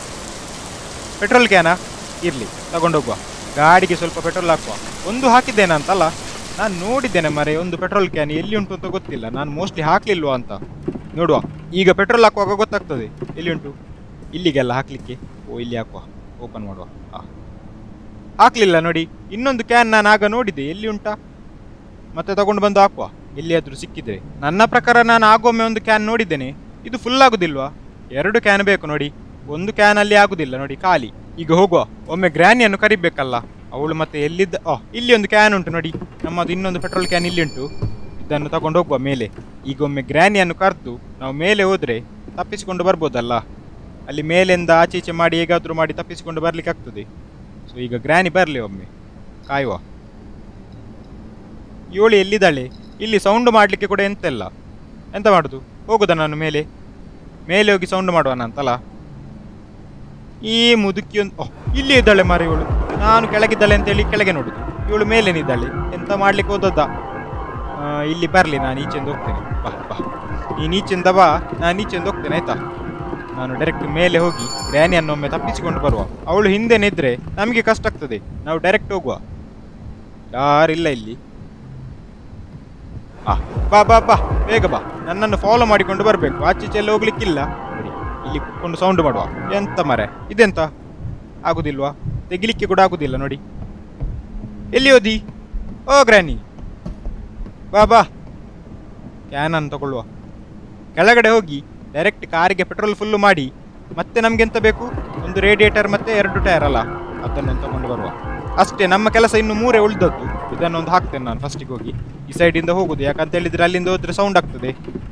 ಪೆಟ್ರೋಲ್ ಕ್ಯಾನಾ ಇರಲಿ ತಗೊಂಡೋಗುವ ಗಾಡಿಗೆ ಸ್ವಲ್ಪ ಪೆಟ್ರೋಲ್ ಹಾಕುವ ಒಂದು ಹಾಕಿದ್ದೇನೆ ಅಂತಲ್ಲ ನಾನು ನೋಡಿದ್ದೇನೆ ಮರೆ ಒಂದು ಪೆಟ್ರೋಲ್ ಕ್ಯಾನ್ ಎಲ್ಲಿ ಉಂಟು ಅಂತ ಗೊತ್ತಿಲ್ಲ ನಾನು ಮೋಸ್ಟ್ಲಿ ಹಾಕ್ಲಿಲ್ವಾ ಅಂತ ನೋಡುವ ಈಗ ಪೆಟ್ರೋಲ್ ಹಾಕುವಾಗ ಗೊತ್ತಾಗ್ತದೆ ಎಲ್ಲಿ ಉಂಟು ಇಲ್ಲಿಗೆಲ್ಲ ಹಾಕ್ಲಿಕ್ಕೆ ಓ ಇಲ್ಲಿ ಹಾಕುವ ಓಪನ್ ಮಾಡುವ ಆ. ಹಾಕ್ಲಿಲ್ಲ ನೋಡಿ ಇನ್ನೊಂದು ಕ್ಯಾನ್ ನಾನು ಆಗ ನೋಡಿದೆ ಎಲ್ಲಿ ಉಂಟಾ ಮತ್ತೆ ತಗೊಂಡು ಬಂದು ಹಾಕುವ ಎಲ್ಲಿಯಾದ್ರೂ ಸಿಕ್ಕಿದ್ರೆ ನನ್ನ ಪ್ರಕಾರ ನಾನು ಆಗೊಮ್ಮೆ ಒಂದು ಕ್ಯಾನ್ ನೋಡಿದ್ದೇನೆ ಇದು ಫುಲ್ ಆಗುದಿಲ್ವಾ ಎರಡು ಕ್ಯಾನ್ ಬೇಕು ನೋಡಿ ಒಂದು ಕ್ಯಾನ್ ಅಲ್ಲಿ ಆಗುದಿಲ್ಲ ನೋಡಿ ಖಾಲಿ ಈಗ ಹೋಗುವ ಒಮ್ಮೆ ಗ್ರ್ಯಾನಿಯನ್ನು ಕರಿಬೇಕಲ್ಲ ಅವಳು ಮತ್ತೆ ಎಲ್ಲಿದ್ದ ಆ ಇಲ್ಲಿ ಒಂದು ಕ್ಯಾನ್ ಉಂಟು ನೋಡಿ ನಮ್ಮದು ಇನ್ನೊಂದು ಪೆಟ್ರೋಲ್ ಕ್ಯಾನ್ ಇಲ್ಲಿ ಉಂಟು ಇದನ್ನು ತಗೊಂಡು ಹೋಗುವ ಮೇಲೆ ಈಗ ಒಮ್ಮೆ ಗ್ರ್ಯಾನಿಯನ್ನು ಕರೆದು ನಾವು ಮೇಲೆ ಹೋದ್ರೆ ತಪ್ಪಿಸಿಕೊಂಡು ಬರ್ಬೋದಲ್ಲ ಅಲ್ಲಿ ಮೇಲಿಂದ ಆಚೆ ಈಚೆ ಮಾಡಿ ಹೇಗಾದ್ರೂ ಮಾಡಿ ತಪ್ಪಿಸಿಕೊಂಡು ಬರ್ಲಿಕ್ಕೆ ಆಗ್ತದೆ ಸೊ ಈಗ ಗ್ರ್ಯಾನಿ ಬರಲಿ ಒಮ್ಮೆ ಕಾಯುವ ಇವಳು ಎಲ್ಲಿದ್ದಾಳೆ ಇಲ್ಲಿ ಸೌಂಡ್ ಮಾಡಲಿಕ್ಕೆ ಕೂಡ ಎಂತೆಲ್ಲ ಎಂತ ಮಾಡುದು ಹೋಗುದಾ ನಾನು ಮೇಲೆ ಮೇಲೆ ಹೋಗಿ ಸೌಂಡ್ ಮಾಡುವನ ಅಂತಲ್ಲ ಈ ಮುದುಕಿ ಒಂದು ಓಹ್ ಇಲ್ಲಿ ಇದ್ದಾಳೆ ಮಾರ ಇವಳು ನಾನು ಕೆಳಗಿದ್ದಾಳೆ ಅಂತೇಳಿ ಕೆಳಗೆ ನೋಡುದು ಇವಳು ಮೇಲೇನಿದ್ದಾಳೆ ಎಂತ ಮಾಡ್ಲಿಕ್ಕೆ ಹೋದದ್ದ ಆ, ಇಲ್ಲಿ ಬರಲಿ ನಾನು ಈಚೆಂದ ಹೋಗ್ತೇನೆ ಬಾ ಬಾ ನೀನು ಈಚೆಂದ ಬಾ ನಾನು ಈಚೆಂದ ಹೋಗ್ತೇನೆ ಆಯ್ತಾ ನಾನು ಡೈರೆಕ್ಟ್ ಮೇಲೆ ಹೋಗಿ ಗ್ರ್ಯಾನಿಯನ್ನು ಒಮ್ಮೆ ತಪ್ಪಿಸಿಕೊಂಡು ಬರುವ ಅವಳು ಹಿಂದೆನಿದ್ರೆ ನಮಗೆ ಕಷ್ಟ ಆಗ್ತದೆ ನಾವು ಡೈರೆಕ್ಟ್ ಹೋಗುವ ಯಾರಿಲ್ಲ ಇಲ್ಲಿ ಆ, ಬಾ ಬಾ ಬಾ ಬೇಗ ಬಾ ನನ್ನನ್ನು ಫಾಲೋ ಮಾಡಿಕೊಂಡು ಬರಬೇಕು ಆಚೀಚೆ ಎಲ್ಲ ಹೋಗ್ಲಿಕ್ಕಿಲ್ಲ ನೋಡಿ ಇಲ್ಲಿ ಕುತ್ಕೊಂಡು ಸೌಂಡ್ ಮಾಡುವ ಎಂತ ಮರೆ ಇದೆಂತ ಆಗುದಿಲ್ವಾ ತೆಗಿಲಿಕ್ಕೆ ಕೂಡ ಆಗುದಿಲ್ಲ ನೋಡಿ ಎಲ್ಲಿ ಓದಿ ಓ ಗ್ರ್ಯಾನಿ ಬಾ ಬಾ ಕ್ಯಾನನ್ನು ತಗೊಳ್ಳುವ ಕೆಳಗಡೆ ಹೋಗಿ ಡೈರೆಕ್ಟ್ ಕಾರಿಗೆ ಪೆಟ್ರೋಲ್ ಫುಲ್ಲು ಮಾಡಿ ಮತ್ತೆ ನಮ್ಗೆ ಎಂತ ಬೇಕು ಒಂದು ರೇಡಿಯೇಟರ್ ಮತ್ತೆ ಎರಡು ಟೈರ್ ಅಲ್ಲ ಅದನ್ನು ತಗೊಂಡು ಬರುವ ಅಷ್ಟೇ ನಮ್ಮ ಕೆಲಸ ಇನ್ನು ಮೂರೇ ಉಳಿದದ್ದು ಇದನ್ನೊಂದು ಹಾಕ್ತೇನೆ ನಾನು ಫಸ್ಟಿಗೆ ಹೋಗಿ ಈ ಸೈಡಿಂದ ಹೋಗುದು ಯಾಕಂತ ಹೇಳಿದ್ರೆ ಅಲ್ಲಿಂದ ಹೋದ್ರೆ ಸೌಂಡ್ ಆಗ್ತದೆ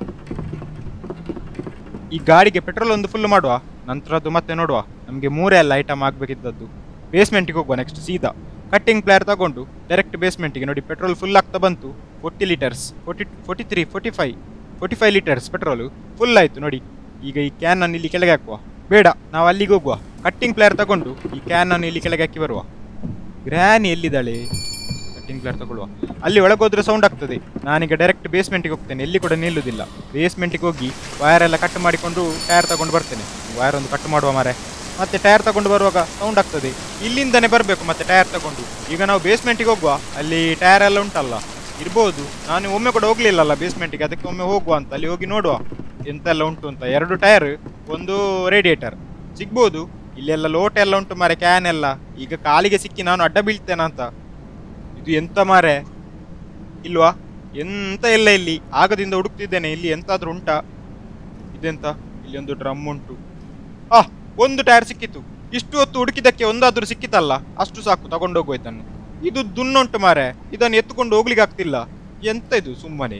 ಈ ಗಾಡಿಗೆ ಪೆಟ್ರೋಲ್ ಒಂದು ಫುಲ್ ಮಾಡುವ ನಂತರದ್ದು ಮತ್ತೆ ನೋಡುವ ನಮಗೆ ಮೂರೇ ಅಲ್ಲ ಐಟಮ್ ಆಗಬೇಕಿದ್ದದ್ದು ಬೇಸ್ಮೆಂಟಿಗೆ ಹೋಗುವ ನೆಕ್ಸ್ಟ್ ಸೀದಾ ಕಟ್ಟಿಂಗ್ ಪ್ಲೇಯರ್ ತಗೊಂಡು ಡೈರೆಕ್ಟ್ ಬೇಸ್ಮೆಂಟಿಗೆ ನೋಡಿ ಪೆಟ್ರೋಲ್ ಫುಲ್ ಆಗ್ತಾ ಬಂತು forty litres forty forty three forty five forty five litres petrol full ಆಯಿತು ನೋಡಿ ಈಗ ಈ ಕ್ಯಾನನ್ನು ಇಲ್ಲಿ ಕೆಳಗೆ ಹಾಕುವ ಬೇಡ ನಾವು ಅಲ್ಲಿಗೆ ಹೋಗುವ ಕಟ್ಟಿಂಗ್ ಪ್ಲೇಯರ್ ತಗೊಂಡು ಈ ಕ್ಯಾನ್ ಅನ್ನು ಇಲ್ಲಿ ಕೆಳಗೆ ಹಾಕಿ ಬರುವ ಗ್ರ್ಯಾನಿ ಎಲ್ಲಿದ್ದಾಳೆ ಕಟ್ಟಿಂಗ್ ಪ್ಲೇಯರ್ ತಗೊಳ್ಳುವ ಅಲ್ಲಿ ಒಳಗೆ ಹೋದ್ರೆ ಸೌಂಡ್ ಆಗ್ತದೆ ನಾನೀಗ ಡೈರೆಕ್ಟ್ ಬೇಸ್ಮೆಂಟಿಗೆ ಹೋಗ್ತೇನೆ ಎಲ್ಲಿ ಕೂಡ ನಿಲ್ಲುವುದಿಲ್ಲ ಬೇಸ್ಮೆಂಟಿಗೆ ಹೋಗಿ ವೈರ್ ಎಲ್ಲ ಕಟ್ ಮಾಡಿಕೊಂಡು ಟೈರ್ ತಗೊಂಡು ಬರ್ತೇನೆ ವೈರ್ ಒಂದು ಕಟ್ ಮಾಡುವ ಮಾರೆ ಮತ್ತೆ ಟೈರ್ ತಗೊಂಡು ಬರುವಾಗ ಸೌಂಡ್ ಆಗ್ತದೆ ಇಲ್ಲಿಂದನೇ ಬರಬೇಕು ಮತ್ತೆ ಟೈರ್ ತಗೊಂಡು ಈಗ ನಾವು ಬೇಸ್ಮೆಂಟಿಗೆ ಹೋಗುವ ಅಲ್ಲಿ ಟೈರ್ ಎಲ್ಲ ಉಂಟಲ್ಲ ಇರ್ಬೋದು ನಾನು ಒಮ್ಮೆ ಕೂಡ ಹೋಗ್ಲಿಲ್ಲಲ್ಲ ಬೇಸ್ಮೆಂಟಿಗೆ ಅದಕ್ಕೆ ಒಮ್ಮೆ ಹೋಗುವ ಅಂತ ಅಲ್ಲಿ ಹೋಗಿ ನೋಡುವ ಎಂತೆಲ್ಲ ಉಂಟು ಅಂತ ಎರಡು ಟೈರ್ ಒಂದು ರೇಡಿಯೇಟರ್ ಸಿಗ್ಬೋದು ಇಲ್ಲೆಲ್ಲ ಲೋಟ ಎಲ್ಲ ಉಂಟು ಮಾರೆ ಕ್ಯಾನ್ ಎಲ್ಲ ಈಗ ಕಾಲಿಗೆ ಸಿಕ್ಕಿ ನಾನು ಅಡ್ಡ ಬೀಳ್ತೇನೆ ಅಂತ ಇದು ಎಂತ ಮಾರೆ ಇಲ್ವಾ ಎಂತ ಇಲ್ಲ ಇಲ್ಲಿ ಆಗದಿಂದ ಹುಡುಕ್ತಿದ್ದೇನೆ ಇಲ್ಲಿ ಎಂತಾದ್ರೂ ಉಂಟಾ ಇದೆಂತ ಇಲ್ಲಿ ಒಂದು ಡ್ರಮ್ ಉಂಟು ಆ ಒಂದು ಟೈರ್ ಸಿಕ್ಕಿತು ಇಷ್ಟು ಹೊತ್ತು ಹುಡುಕಿದಕ್ಕೆ ಒಂದಾದ್ರೂ ಸಿಕ್ಕಿತಲ್ಲ ಅಷ್ಟು ಸಾಕು ತಗೊಂಡೋಗು ಇದನ್ನು ಇದು ದುನ್ನುಂಟು ಮಾರೆ ಇದನ್ನು ಎತ್ತುಕೊಂಡು ಹೋಗ್ಲಿಕ್ಕೆ ಆಗ್ತಿಲ್ಲ ಎಂತ ಇದು ಸುಮ್ಮನೆ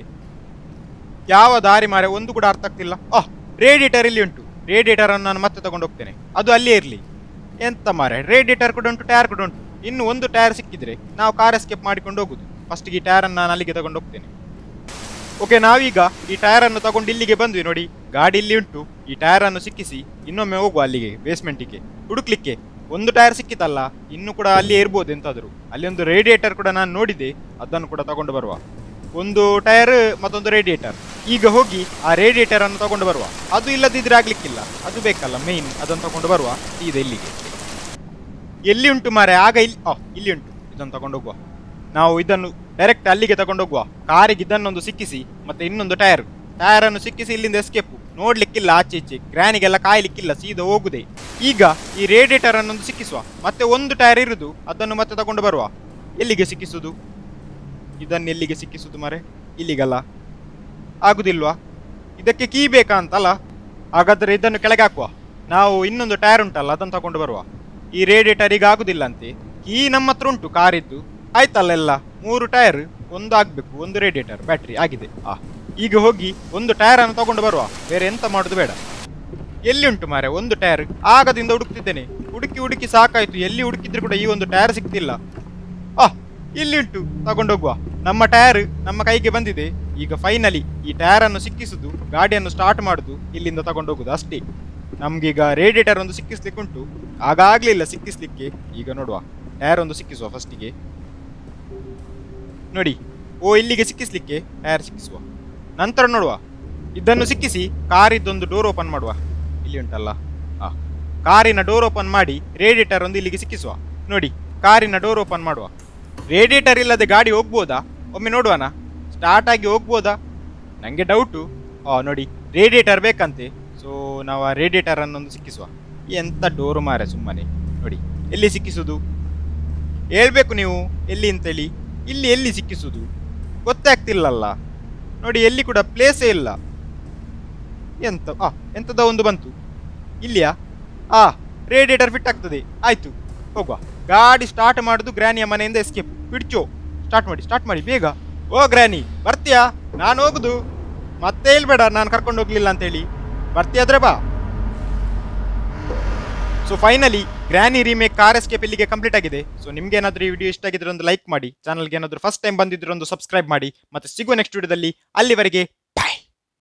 ಯಾವ ದಾರಿ ಮಾರೆ ಒಂದು ಕೂಡ ಅರ್ಥ ಆಗ್ತಿಲ್ಲ ಆಹ್ ರೇಡಿಯೇಟರ್ ಇಲ್ಲಿ ಉಂಟು ರೇಡಿಯೇಟರ್ ಅನ್ನು ನಾನು ಮತ್ತೆ ತಗೊಂಡು ಹೋಗ್ತೇನೆ ಅದು ಅಲ್ಲೇ ಇರಲಿ ಎಂತ ಮಾರೆ ರೇಡಿಯೇಟರ್ ಕೂಡ ಉಂಟು ಟೈರ್ ಕೂಡ ಉಂಟು ಇನ್ನು ಒಂದು ಟೈರ್ ಸಿಕ್ಕಿದ್ರೆ ನಾವು ಕಾರ್ ಎಸ್ಕೇಪ್ ಮಾಡಿಕೊಂಡು ಹೋಗುದು ಫಸ್ಟ್ಗೆ ಈ ಟೈರ್ ಅನ್ನು ನಾನು ಅಲ್ಲಿಗೆ ತಗೊಂಡು ಹೋಗ್ತೇನೆ ಓಕೆ ನಾವೀಗ ಈ ಟೈರ್ ಅನ್ನು ತಗೊಂಡು ಇಲ್ಲಿಗೆ ಬಂದ್ವಿ ನೋಡಿ ಗಾಡಿ ಇಲ್ಲಿ ಉಂಟು ಈ ಟೈರ್ ಅನ್ನು ಸಿಕ್ಕಿಸಿ ಇನ್ನೊಮ್ಮೆ ಹೋಗುವ ಅಲ್ಲಿಗೆ ಬೇಸ್ಮೆಂಟಿಗೆ ಹುಡುಕ್ಲಿಕ್ಕೆ ಒಂದು ಟೈರ್ ಸಿಕ್ಕಿತಲ್ಲ ಇನ್ನು ಕೂಡ ಅಲ್ಲಿ ಇರ್ಬೋದು ಎಂತಾದ್ರು ಅಲ್ಲಿ ಒಂದು ರೇಡಿಯೇಟರ್ ಕೂಡ ನಾನು ನೋಡಿದೆ ಅದನ್ನು ಕೂಡ ತಗೊಂಡು ಬರುವ ಒಂದು ಟೈರ್ ಮತ್ತೊಂದು ರೇಡಿಯೇಟರ್ ಈಗ ಹೋಗಿ ಆ ರೇಡಿಯೇಟರ್ ಅನ್ನು ತಗೊಂಡು ಬರುವ ಅದು ಇಲ್ಲದಿದ್ರೆ ಆಗ್ಲಿಕ್ಕಿಲ್ಲ ಅದು ಬೇಕಲ್ಲ ಮೇನ್ ಅದನ್ನು ತಗೊಂಡು ಬರುವ ಸೀದಾ ಇಲ್ಲಿಗೆ ಎಲ್ಲಿ ಉಂಟು ಮಾರೆ ಆಗ ಇಲ್ಲಿ ಆ ಇಲ್ಲಿ ಉಂಟು ಇದನ್ನು ತಗೊಂಡು ಹೋಗುವ ನಾವು ಇದನ್ನು ಡೈರೆಕ್ಟ್ ಅಲ್ಲಿಗೆ ತಗೊಂಡು ಹೋಗುವ ಕಾರಿಗೆ ಇದನ್ನೊಂದು ಸಿಕ್ಕಿಸಿ ಮತ್ತೆ ಇನ್ನೊಂದು ಟೈರ್ ಟೈರ್ ಅನ್ನು ಸಿಕ್ಕಿಸಿ ಇಲ್ಲಿಂದ ಎಸ್ಕೇಪು ನೋಡ್ಲಿಕ್ಕಿಲ್ಲ ಆಚೆ ಈಚೆ ಗ್ರ್ಯಾನಿಗೆಲ್ಲ ಕಾಯ್ಲಿಕ್ಕಿಲ್ಲ ಸೀದಾ ಹೋಗುದೆ ಈಗ ಈ ರೇಡಿಯೇಟರ್ ಅನ್ನೊಂದು ಸಿಕ್ಕಿಸುವ ಮತ್ತೆ ಒಂದು ಟೈರ್ ಇರುದು ಅದನ್ನು ಮತ್ತೆ ತಗೊಂಡು ಬರುವ ಎಲ್ಲಿಗೆ ಸಿಕ್ಕಿಸುದು ಇದನ್ನು ಎಲ್ಲಿಗೆ ಸಿಕ್ಕಿಸುದು ಮಾರೆ ಇಲ್ಲಿಗಲ್ಲ ಆಗುದಿಲ್ವಾ ಇದಕ್ಕೆ ಕೀ ಬೇಕಾ ಅಂತಲ್ಲ ಹಾಗಾದ್ರೆ ಇದನ್ನು ಕೆಳಗೆ ಹಾಕುವ ನಾವು ಇನ್ನೊಂದು ಟೈರ್ ಉಂಟಲ್ಲ ಅದನ್ನು ತಗೊಂಡು ಬರುವ ಈ ರೇಡಿಯೇಟರ್ ಈಗ ಆಗುದಿಲ್ಲ ಅಂತೆ ಕೀ ನಮ್ಮ ಹತ್ರ ಉಂಟು ಕಾರಿದ್ದು ಆಯ್ತಲ್ಲ ಎಲ್ಲ ಮೂರು ಟೈರ್ ಒಂದು ಆಗ್ಬೇಕು ಒಂದು ರೇಡಿಯೇಟರ್ ಬ್ಯಾಟ್ರಿ ಆಗಿದೆ ಆ ಈಗ ಹೋಗಿ ಒಂದು ಟೈರ್ ಅನ್ನು ತಗೊಂಡು ಬರುವ ಬೇರೆ ಎಂತ ಮಾಡುದು ಬೇಡ ಎಲ್ಲಿ ಉಂಟು ಮಾರೆ ಒಂದು ಟೈರ್ ಆಗದಿಂದ ಹುಡುಕ್ತಿದ್ದೇನೆ ಹುಡುಕಿ ಹುಡುಕಿ ಸಾಕಾಯ್ತು ಎಲ್ಲಿ ಹುಡುಕಿದ್ರು ಕೂಡ ಈ ಒಂದು ಟೈರ್ ಸಿಗ್ತಿಲ್ಲ ಆ ಇಲ್ಲಿ ಉಂಟು ತಗೊಂಡೋಗುವ ನಮ್ಮ ಟೈರ್ ನಮ್ಮ ಕೈಗೆ ಬಂದಿದೆ ಈಗ ಫೈನಲಿ ಈ ಟೈರ್ ಅನ್ನು ಸಿಕ್ಕಿಸುದು ಗಾಡಿಯನ್ನು ಸ್ಟಾರ್ಟ್ ಮಾಡುದು ಇಲ್ಲಿಂದ ತಗೊಂಡೋಗುದು ಅಷ್ಟೇ ನಮ್ಗೀಗ ರೇಡಿಯೇಟರ್ ಒಂದು ಸಿಕ್ಕಿಸ್ಲಿಕ್ಕೆ ಉಂಟು ಆಗಾಗ್ಲಿಲ್ಲ ಸಿಕ್ಕಿಸ್ಲಿಕ್ಕೆ ಈಗ ನೋಡುವ ಟೈರ್ ಒಂದು ಸಿಕ್ಕಿಸುವ ಫಸ್ಟಿಗೆ ನೋಡಿ ಓ ಇಲ್ಲಿಗೆ ಸಿಕ್ಕಿಸ್ಲಿಕ್ಕೆ ಟೈರ್ ಸಿಕ್ಕಿಸುವ ನಂತರ ನೋಡುವ ಇದನ್ನು ಸಿಕ್ಕಿಸಿ ಕಾರಿದ್ದೊಂದು ಡೋರ್ ಓಪನ್ ಮಾಡುವ ಇಲ್ಲಿ ಉಂಟಲ್ಲ ಆ ಕಾರಿನ ಡೋರ್ ಓಪನ್ ಮಾಡಿ ರೇಡಿಯೇಟರ್ ಒಂದು ಇಲ್ಲಿಗೆ ಸಿಕ್ಕಿಸುವ ನೋಡಿ ಕಾರಿನ ಡೋರ್ ಓಪನ್ ಮಾಡುವ ರೇಡಿಯೇಟರ್ ಇಲ್ಲದೆ ಗಾಡಿ ಹೋಗ್ಬೋದಾ ಒಮ್ಮೆ ನೋಡುವನ ಸ್ಟಾರ್ಟ್ ಆಗಿ ಹೋಗ್ಬೋದಾ ನನಗೆ ಡೌಟು ಆ ನೋಡಿ ರೇಡಿಯೇಟರ್ ಬೇಕಂತೆ ಸೊ ನಾವು ಆ ರೇಡಿಯೇಟರ್ ಅನ್ನೊಂದು ಸಿಕ್ಕಿಸುವ ಎಂತ ಡೋರು ಮಾರೆ ಸುಮ್ಮನೆ ನೋಡಿ ಎಲ್ಲಿ ಸಿಕ್ಕಿಸುದು ಹೇಳ್ಬೇಕು ನೀವು ಎಲ್ಲಿ ಅಂತೇಳಿ ಇಲ್ಲಿ ಎಲ್ಲಿ ಸಿಕ್ಕಿಸುದು ಗೊತ್ತೇ ಆಗ್ತಿಲ್ಲಲ್ಲ ನೋಡಿ ಎಲ್ಲಿ ಕೂಡ ಪ್ಲೇಸೇ ಇಲ್ಲ ಎಂತ ಆ ಎಂತದ ಒಂದು ಬಂತು ಇಲ್ಲಿಯಾ ಆ ರೇಡಿಯೇಟರ್ ಫಿಟ್ ಆಗ್ತದೆ ಆಯ್ತು ಹೋಗುವ ಗಾಡಿ ಸ್ಟಾರ್ಟ್ ಮಾಡುದು ಗ್ರ್ಯಾನಿಯ ಮನೆಯಿಂದ ಎಸ್ಕೇಪ್ ಬಿಡ್ಚೋ ಸ್ಟಾರ್ಟ್ ಮಾಡಿ ಸ್ಟಾರ್ಟ್ ಮಾಡಿ ಬೇಗ ಓ ಗ್ರ್ಯಾನಿ ಬರ್ತೀಯಾ ನಾನು ಹೋಗುದು ಮತ್ತೆ ಹೇಳ್ಬೇಡ ನಾನು ಕರ್ಕೊಂಡು ಹೋಗ್ಲಿಲ್ಲ ಅಂತೇಳಿ ಬರ್ತೀಯಾದ್ರೆ ಬಾ so finally granny remake car escape ಇಲ್ಲಿಗೆ ಕಂಪ್ಲೀಟ್ ಆಗಿದೆ ಸೊ ನಿಮ್ಗೆ ಏನಾದರೂ ಈ ವಿಡಿಯೋ ಇಷ್ಟ ಆಗಿದ್ರೆ ಒಂದು ಲೈಕ್ ಮಾಡಿ ಚಾನಲ್ಗೆ ಏನಾದರೂ ಫಸ್ಟ್ ಟೈಮ್ ಬಂದಿದ್ರೆ ಒಂದು ಸಬ್ಸ್ಕ್ರೈಬ್ ಮಾಡಿ ಮತ್ತೆ ಸಿಗುವ ನೆಕ್ಸ್ಟ್ ವಿಡಿಯೋದಲ್ಲಿ ಅಲ್ಲಿವರೆಗೆ